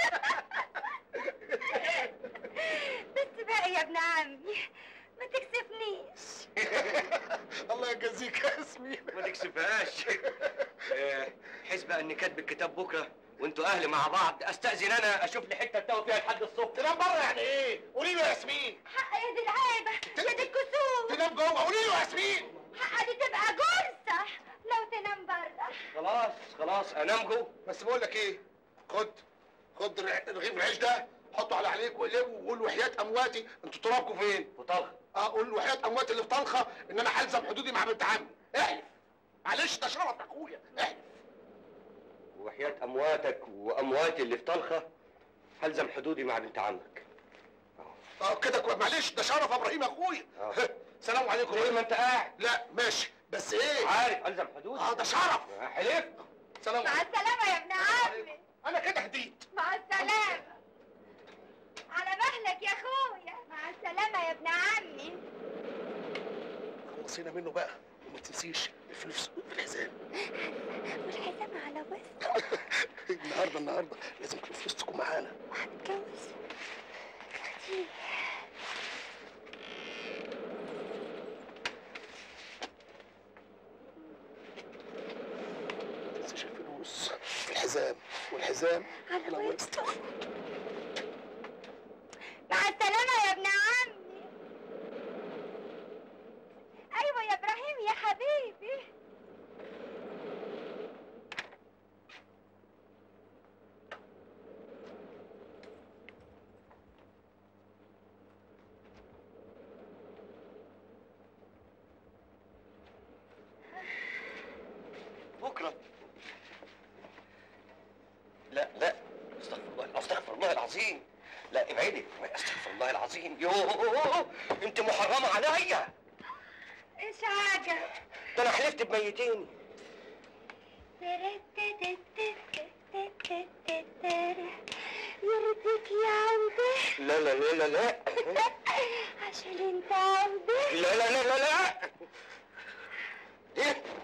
بس بقى يا ابن عمي ما تكسفنيش الله يجازيك يا ياسمين ما تكسفهاش آه، حس بقى اني كاتب الكتاب بكره وانتوا اهل مع بعض استاذن انا اشوف لي حته اتوه فيها لحد الصبح تنام بره يعني ايه قولي له يا ياسمين حق يا دي العيبه يا دي الكسوف تنام جوه قولي له يا ياسمين حق دي تبقى جرصه لو تنام بره خلاص خلاص انام جوه بس بقول لك ايه خد خد رغ- رغيف العيش ده حطه على عليك واقلبه وقول وحياة امواتي انتوا ترابكم فين؟ في طلخه اه قول وحياة امواتي اللي في طلخه ان انا هلزم حدودي مع بنت عمي احلف معلش ده شرف يا اخويا احلف وحياة امواتك وامواتي اللي في طلخه هلزم حدودي مع بنت عمك اه كده كويس معلش ده شرف يا ابراهيم يا اخويا آه. سلام عليكم زي ما انت قاعد لا ماشي بس ايه عارف الزم حدودي اه ده شرف حلف سلام مع عليكم السلامه يا ابن عمي انا كده هديت مع السلامه على مهلك يا اخويا مع السلامه يا ابن عمي خلصينا منه بقى وما تنسيش الفلوس في الحزام والحزام على وسط النهارده النهارده لازم الفلوس تكون معانا وهتتجوز اختي ما تنسيش الفلوس في الحزام والحزام على وسط مع السلامه يا ابن عمي ايوه يا ابراهيم يا حبيبي بكره لا لا استغفر الله استغفر الله العظيم لا ابعدي استغفر الله العظيم يوه انت محرمه عليا ايش عجب ده انا حلفت بميتين يرضيك يا عودة لا لا لا لا لا عشان انت عودة لا لا لا لا لا ايه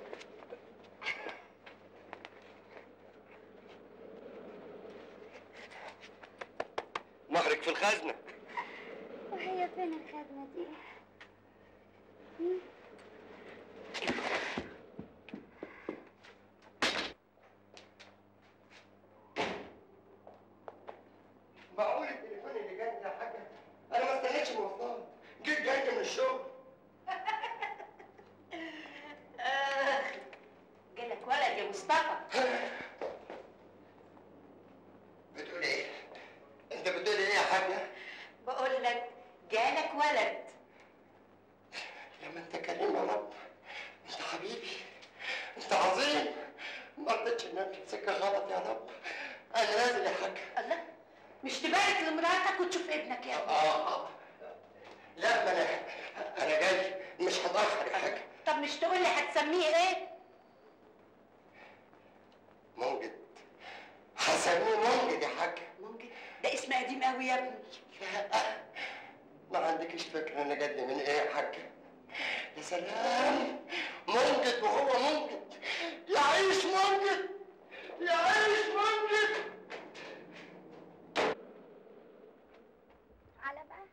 مهرك في الخزنه وهي فين الخدمة دي؟ هم؟ معقول التليفون اللي جاني ده حاجه انا ما استنيتش مواصلات جيت جاي من الشغل اخ جالك ولد يا مصطفى بتقول ايه انت بتقول ايه يا حاجه بقول لك جالك ولد رضيتش نمشي سكه غلط يا رب انا نازل يا حاج الله مش تبارك لمراتك وتشوف ابنك يا ابني اه اه لا ما انا انا جاي مش هتاخر يا حاج طب مش تقول لي هتسميه ايه موجد هسميه موجد يا حاج ممكن ده اسم قديم قوي يا ابني ما عندكش فكره انا جدي من ايه يا حاج يا سلام منجد وهو منجد يعيش منجد يعيش منجد على بقى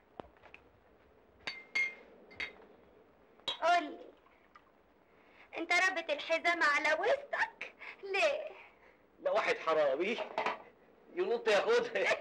قولي انت ربت الحزام على وسطك ليه لا واحد حرامي ينط ياخدها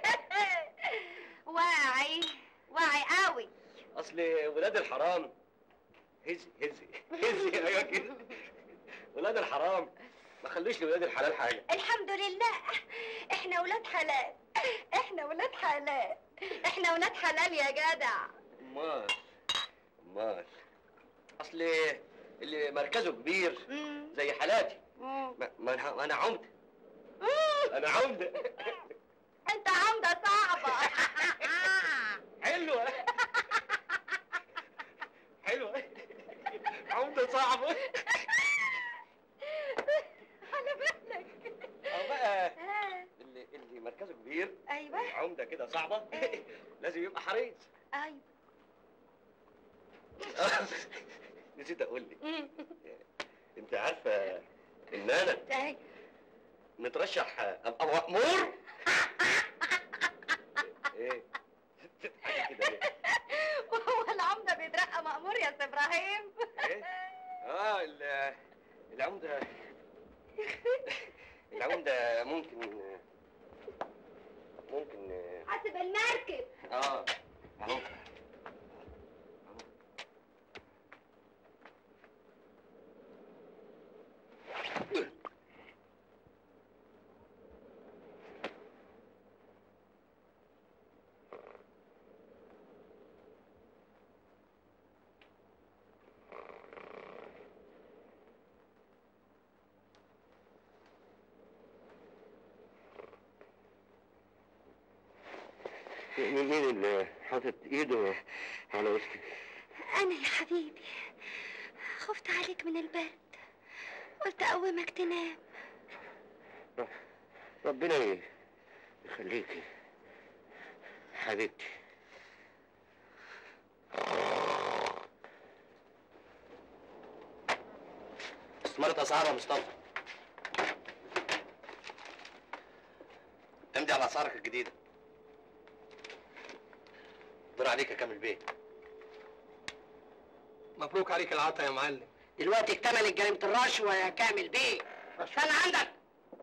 واعي واعي قوي اصل ولاد الحرام هزي هزي هزي ايوه كده ولاد الحرام ما خلوش لولاد الحلال حاجه الحمد لله احنا ولاد حلال احنا ولاد حلال احنا ولاد حلال يا جدع امال امال اصل اللي مركزه كبير مم. زي حالاتي مم. ما ما انا ما انا عمده انا عمده انت عمدة صعبة حلوه حلوه عمده صعبه على بالك اه بقى آه، اللي اللي مركزه كبير ايوه عمده كده صعبه لازم يبقى حريص ايوه نسيت اقول لك مم. انت عارفه ان انا ايوه مترشح ابقى مأمور ايه بتضحكي كده ليه وهو العمدة بيترقى مأمور يا سي ابراهيم ايه اه ال- العمده العمده ممكن ممكن حاسب المركب اه اهو مين اللي حاطط ايده على وشك انا يا حبيبي خفت عليك من البرد قلت اقومك تنام ربنا ي- يخليكي حبيبتي استمرت اسعار يا مصطفى امضي على اسعارك الجديده دور عليك يا كامل بيه مبروك عليك العطا يا معلم دلوقتي اكتملت جريمة الرشوة يا كامل بيه استنى عندك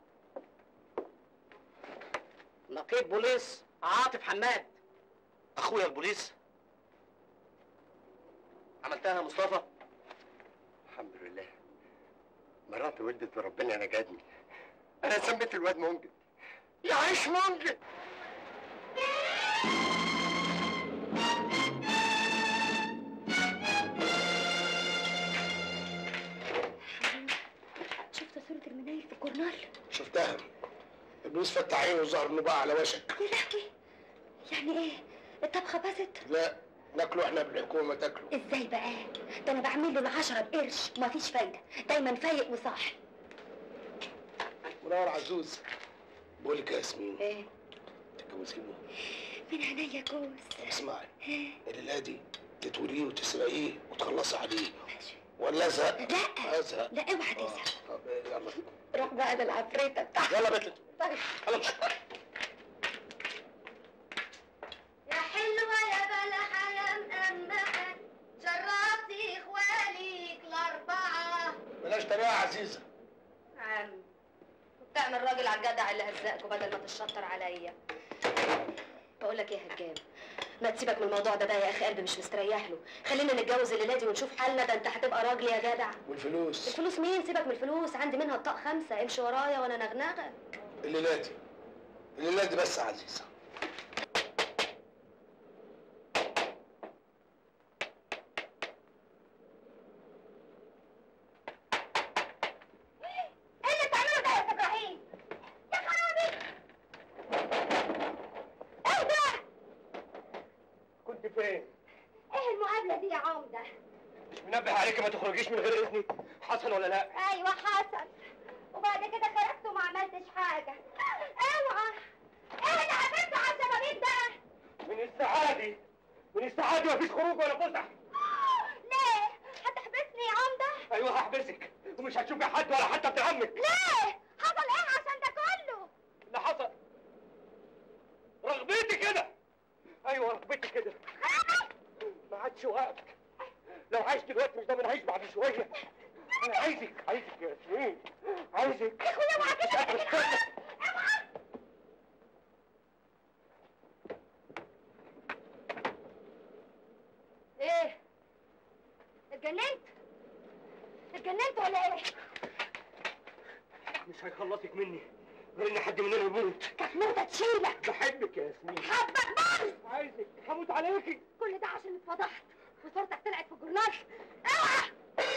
نقيب بوليس عاطف حماد اخويا البوليس عملتها يا مصطفى الحمد لله مراتي ولدت وربنا نجدني انا سميت الواد منجد يعيش منجد شفت صورة المنايل في الجورنال شفتها البوليس فتح عينه وظهر انه بقى على وشك يا لهوي يعني ايه الطبخة باظت لا ناكله احنا بالحكومه تاكله ازاي بقى ده انا بعمل له العشرة بقرش ومفيش فايدة دايما فايق وصاحي منور عزوز بقول لك يا ياسمين ايه تتجوزيني من عينيا جوز طب اسمعي الليله دي تتوليه وتسرقيه وتخلصي عليه ولا ازهق؟ لا ازهق لا اوعى تزهق طب يلا روح بقى للعفريتة بتاعتك يلا بيت طيب يلا مش يا حلوة يا بلحة يا مقمحة جربتي اخواليك الأربعة بلاش طريقه عزيزه عم بتعمل راجل على الجدع اللي هزقكوا بدل ما تشطر عليا بقول لك ايه يا هجام ما تسيبك من الموضوع ده بقى يا اخي قلبي مش مستريح له خلينا نتجوز الليله دي ونشوف حالنا ده انت هتبقى راجل يا جدع والفلوس الفلوس مين سيبك من الفلوس عندي منها الطاق خمسه امشي ورايا وانا نغنغه الليله دي الليله دي بس يا عزيزه ايه اللي بتعمله ده يا منبه عليك ما تخرجيش من غير اذني حصل ولا لا ايوه حصل وبعد كده خرجت وما عملتش حاجه اوعى ايه اللي عملته على الشبابيك ده من السعادة من السعادة مفيش خروج ولا فسح ليه هتحبسني يا عمده ايوه هحبسك ومش هتشوفي حد ولا حتى ابن عمك ليه حصل ايه عشان ده كله اللي حصل رغبتي كده ايوه رغبتي كده ما عادش وقت لو عايش دلوقتي مش ضامن اعيش بعد شويه انا عايزك عايزك يا ياسمين عايزك يا اخويا اوعى مش قادر استنى ايه اتجننت اتجننت ولا ايه مش هيخلصك مني غير ان حد مننا يموت كانت موتة تشيلك بحبك يا ياسمين حبك بس عايزك هموت عليكي كل ده عشان اتفضحت وصورتك طلعت في الجورنال اوعى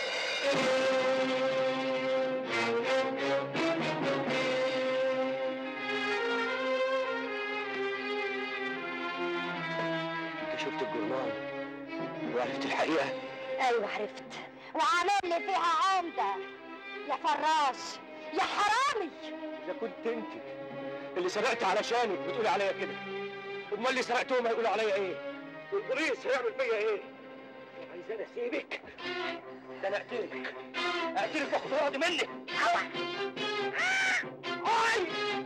انت شفت الجرنان وعرفت الحقيقه ايوه عرفت وعامل لي فيها عمده يا فراش يا حرامي اذا كنت انت اللي سرقت علشانك بتقولي عليا كده امال اللي سرقتهم هيقولوا عليا ايه والبوليس هيعمل فيا ايه عايزاني اسيبك ده انا اقتلك اقتلك واخد راضي منك اوعى هاي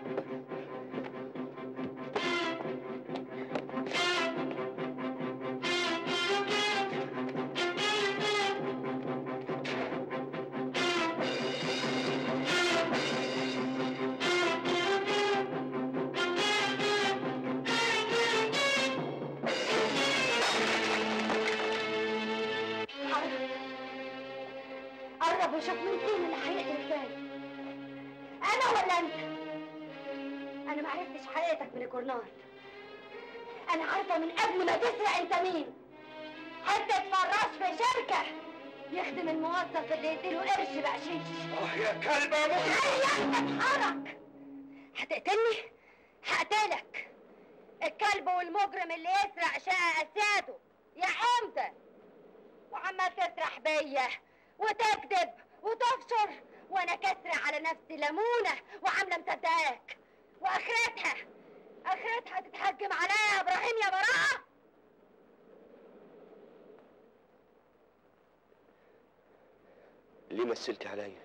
قرب وشوف مين فيهم اللي هيقتل الثاني انا ولا انت انا ما عرفتش حقيقتك من الجورنال انا عارفه من قبل ما تسرق انت مين حته فراش في شركه يخدم الموظف اللي يديله قرش بقشيش اه يا كلبه يا مجرم هيا اتحرك هتقتلني هقتلك الكلب والمجرم اللي يسرق شقة أسياده يا عمدة وعمال تسرح بيا وتكذب وتفشر وانا كسرة على نفسي ليمونة وعاملة مصدقاك واخرتها اخرتها تتهجم عليا يا ابراهيم يا براءة ليه مثلت عليا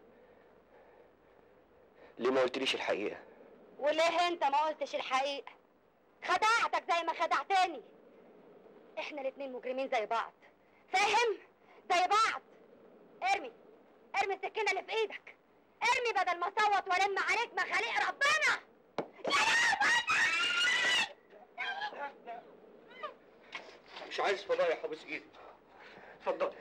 ليه ما قلتليش الحقيقه وليه انت ما قلتش الحقيقة خدعتك زي ما خدعتني احنا الاتنين مجرمين زي بعض فاهم زي بعض ارمي ارمي السكينة اللي في ايدك ارمي بدل ما اصوت والم عليك مخاليق ربنا يا مش عايز فضايح ابوس ايدي اتفضل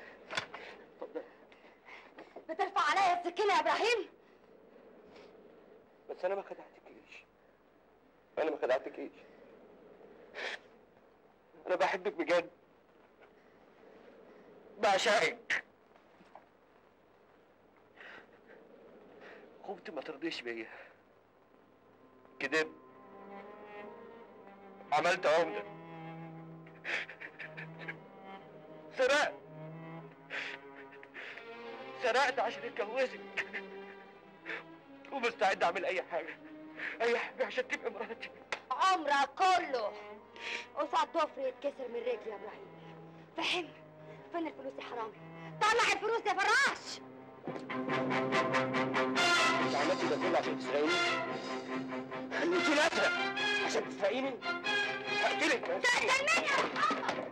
بترفع عليا السكينة يا ابراهيم بس انا ما خدعتكيش انا ما خدعتكيش انا بحبك بجد بعشقك خفت ما ترضيش بيا كدب عملت عمدة سرقت سرقت عشان اتجوزك ومستعد اعمل اي حاجه اي حاجه عشان تبقى مراتي عمرك كله قصاد ضفر يتكسر من رجلي يا ابراهيم فهم فين الفلوس يا حرامي طلع الفلوس يا فراش انت عملت ده كله عشان تسرقيني خليتيني اسرق عشان تسرقيني هقتلك يا تقتل مين يا محمد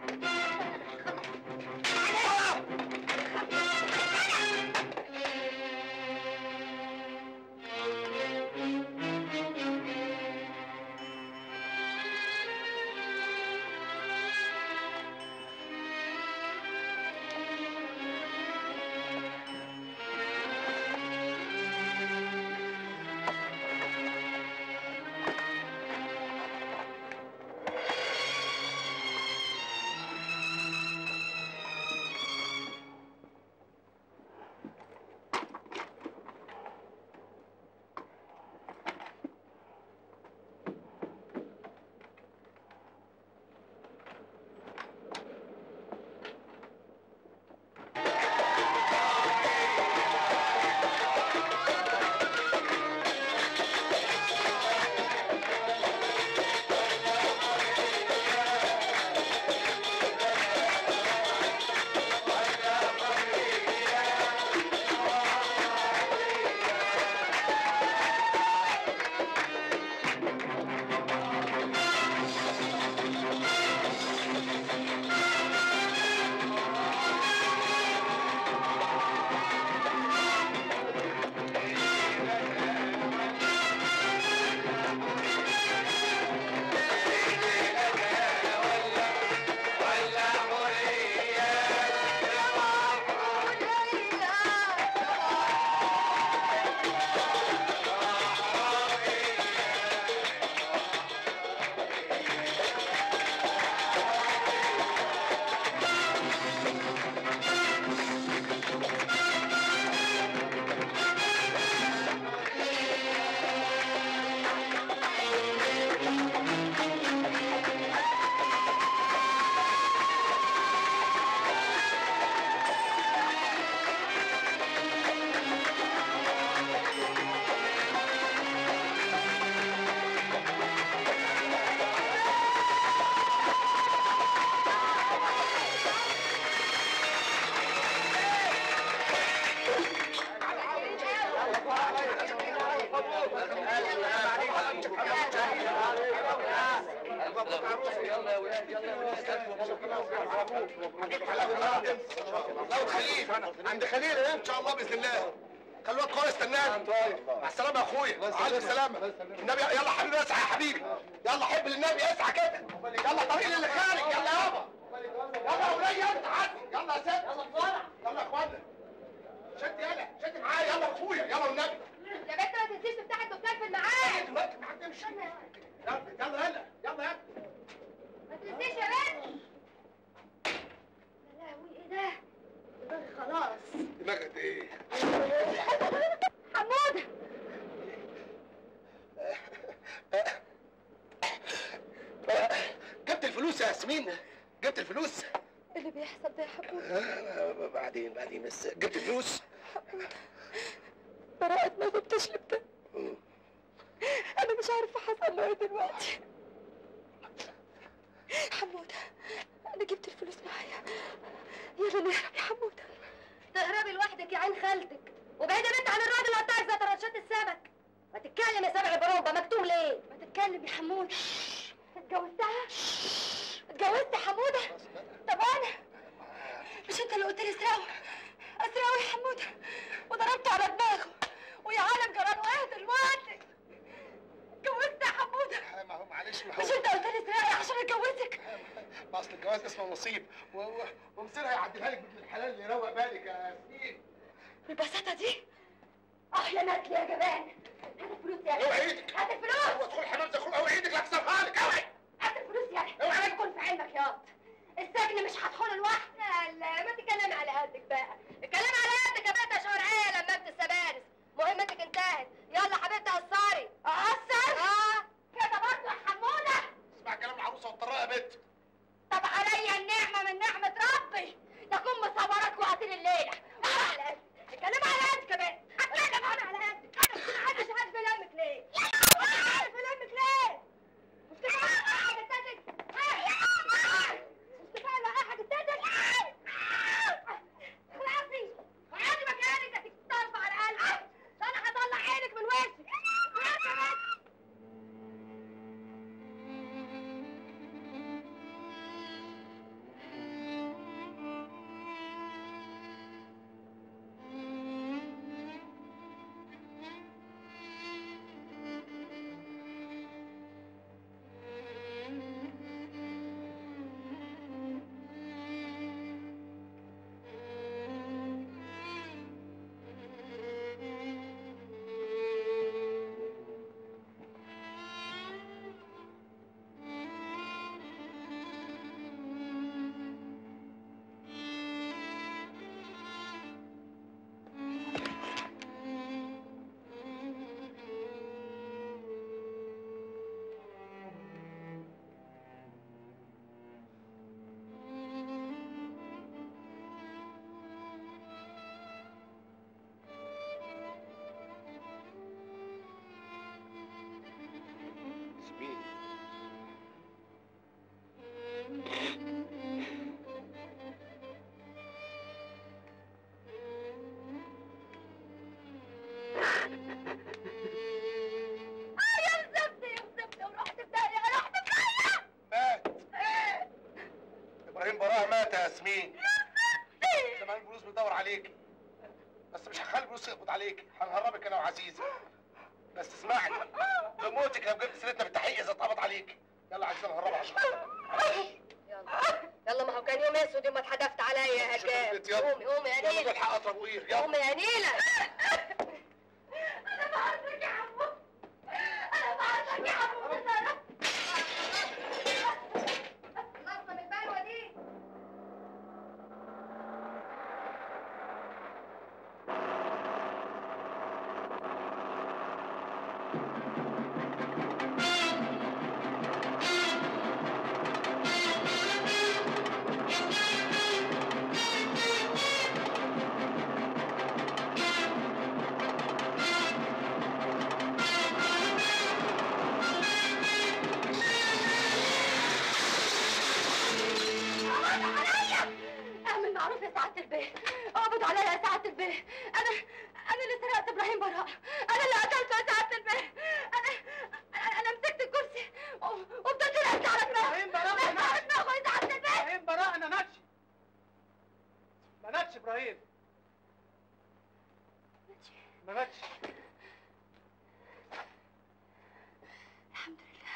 لو خليل عند خليل ايه ان شاء الله باذن الله خلي الواد كويس استناني مع السلامه يا اخويا على السلامه النبي يلا حبيبي اسعى يا حبيبي يلا حب للنبي اسعى كده يلا طريق اللي خارج يلا يابا يلا يا وليه انت عدي يلا يا ست يلا بسرعه يلا يا اخوانا شد يلا شد معايا يلا يا اخويا يلا والنبي يا بنت ما تنسيش تفتحي الدكان في الميعاد دلوقتي ما هتمشي يلا يلا يلا يلا يلا ما تنسيش يا بنت يا لهوي ايه ده دماغي خلاص دماغك ايه حموده جبت الفلوس يا ياسمين جبت الفلوس إيه اللي بيحصل ده يا حبوب آه، بعدين بعدين بس جبت الفلوس براءة ما جبتش لبدا أنا مش عارفة حصل له إيه دلوقتي حمودة أنا جبت الفلوس معايا يلا نهرب يا حمودة تهربي لوحدك يا عين خالتك وبعيدة بنت عن الراجل اللي قطعك زي طرشات السمك ما تتكلم يا سبع برومبا مكتوم ليه؟ ما تتكلم يا حمودة اتجوزتها؟ اتجوزت يا حمودة؟ طب أنا مش أنت اللي قلت لي اسرقه اسرقه يا حمودة وضربته على دماغه ويا عالم جران ايه دلوقتي اتجوزت يا حمودة ما هو معلش ما هو مش أنت قلت لي اسرقي عشان اتجوزك ما اصل الجواز اسمه نصيب و- و- ومصيرها يعديها لك بنت الحلال اللي يروق بالك يا ياسمين بالبساطة دي؟ اه يا نتلي يا جبان هات الفلوس يا اوعي ايدك هات الفلوس اوعي تدخل حمام زي اوعي ايدك لا اكسرها لك اوعي هات الفلوس يا اوعى يكون في علمك ياض السجن مش هدخله لوحدي لا ما تتكلمي على قدك بقى اتكلمي على قدك يا بنت شهر عيله لما ابن السبانس مهمتك انتهت يلا حبيبتي قصري اقصر اه كده برضه يا حموده اسمع كلام العروسه والطراقه يا بنت طب عليا النعمه من نعمه ربي تكون مصورك وقتل الليله على قدك اتكلمي على قدك يا بنت اتكلم انا على قدك انا مش عارفه عارف لمك ليه مش عارف لمك ليه مش كفايه بقى حاجه تانية مش كفايه بقى حاجه تانية خلاصي اقعدي مكانك هتيجي تطرف على قلبك ده انا هطلع عينك من وشك خلاص يا بنت ياسمين اه يا مزبدة يا مزبدة ورحت في داهية رحت في داهية مات ابراهيم براءه مات يا ياسمين زمان الفلوس بيدور عليك بس مش هخلي الفلوس يقبض عليك هنهربك انا وعزيزه بس اسمعي بموتك لو جبت سيرتنا بالتحقيق اذا اتقبض عليك يلا عزيزه نهربها عشان يلا ما هو كان يوم اسود يوم ما اتحدفت عليا يا هجام قومي قومي يا يلا نيلة نلحق اطرب وقير يلا قومي يا نيلة انا بعرفك يا عمو انا بعرفك يا عمو خلصنا من البلوة دي اقبض عليا اعمل معروف يا سعادة البيه اقبض عليا يا سعادة البيه انا انا اللي سرقت ابراهيم براء انا اللي قتلته يا سعادة البيه انا انا, أنا مسكت الكرسي و- وفضلت رقصت على دماغي ابراهيم براء ابراهيم ما ماتش الحمد لله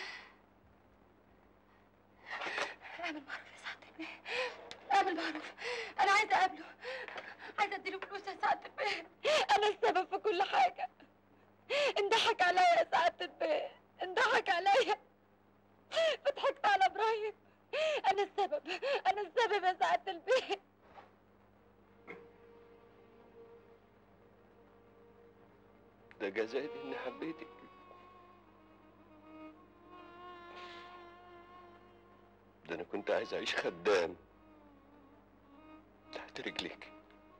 اعمل معروف يا سعادة البيه اعمل معروف انا عايزه اقابله عايزه اديله فلوس يا سعادة البيه انا السبب في كل حاجه انضحك عليا يا سعادة البيه انضحك عليا فضحكت على ابراهيم انا السبب انا السبب يا سعادة البيه ده جزائي اني حبيتك ده انا كنت عايز اعيش خدام تحت رجليك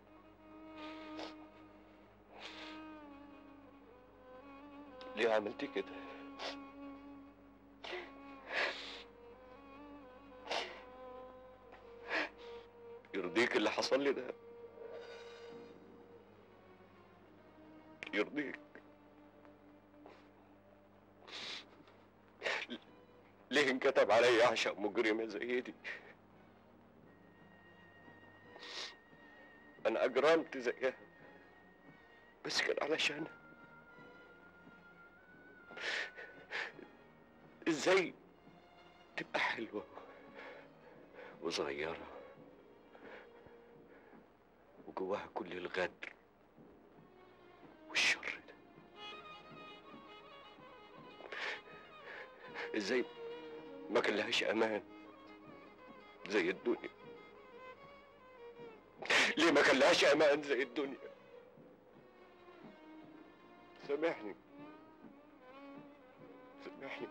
ليه عملتي كده يرضيك اللي حصل لي ده يرضيك ليه انكتب علي اعشق مجرمه زي دي انا اجرمت زيها بس كان علشان ازاي تبقى حلوه وصغيره وجواها كل الغدر والشر ده ازاي ما كان لهاش امان زي الدنيا ليه ما كان لهاش امان زي الدنيا سامحني سامحني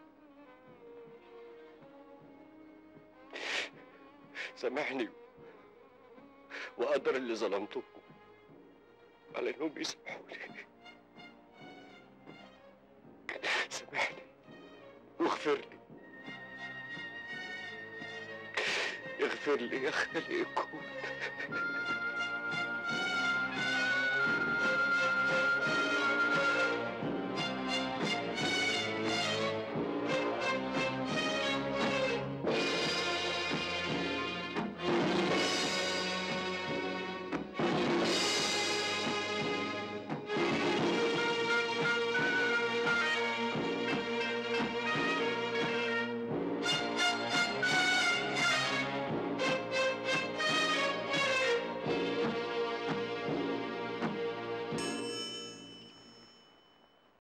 سامحني وقدر اللي ظلمتكم على انهم يسامحوني سامحني واغفر لي اغفر لي يا خالق الكون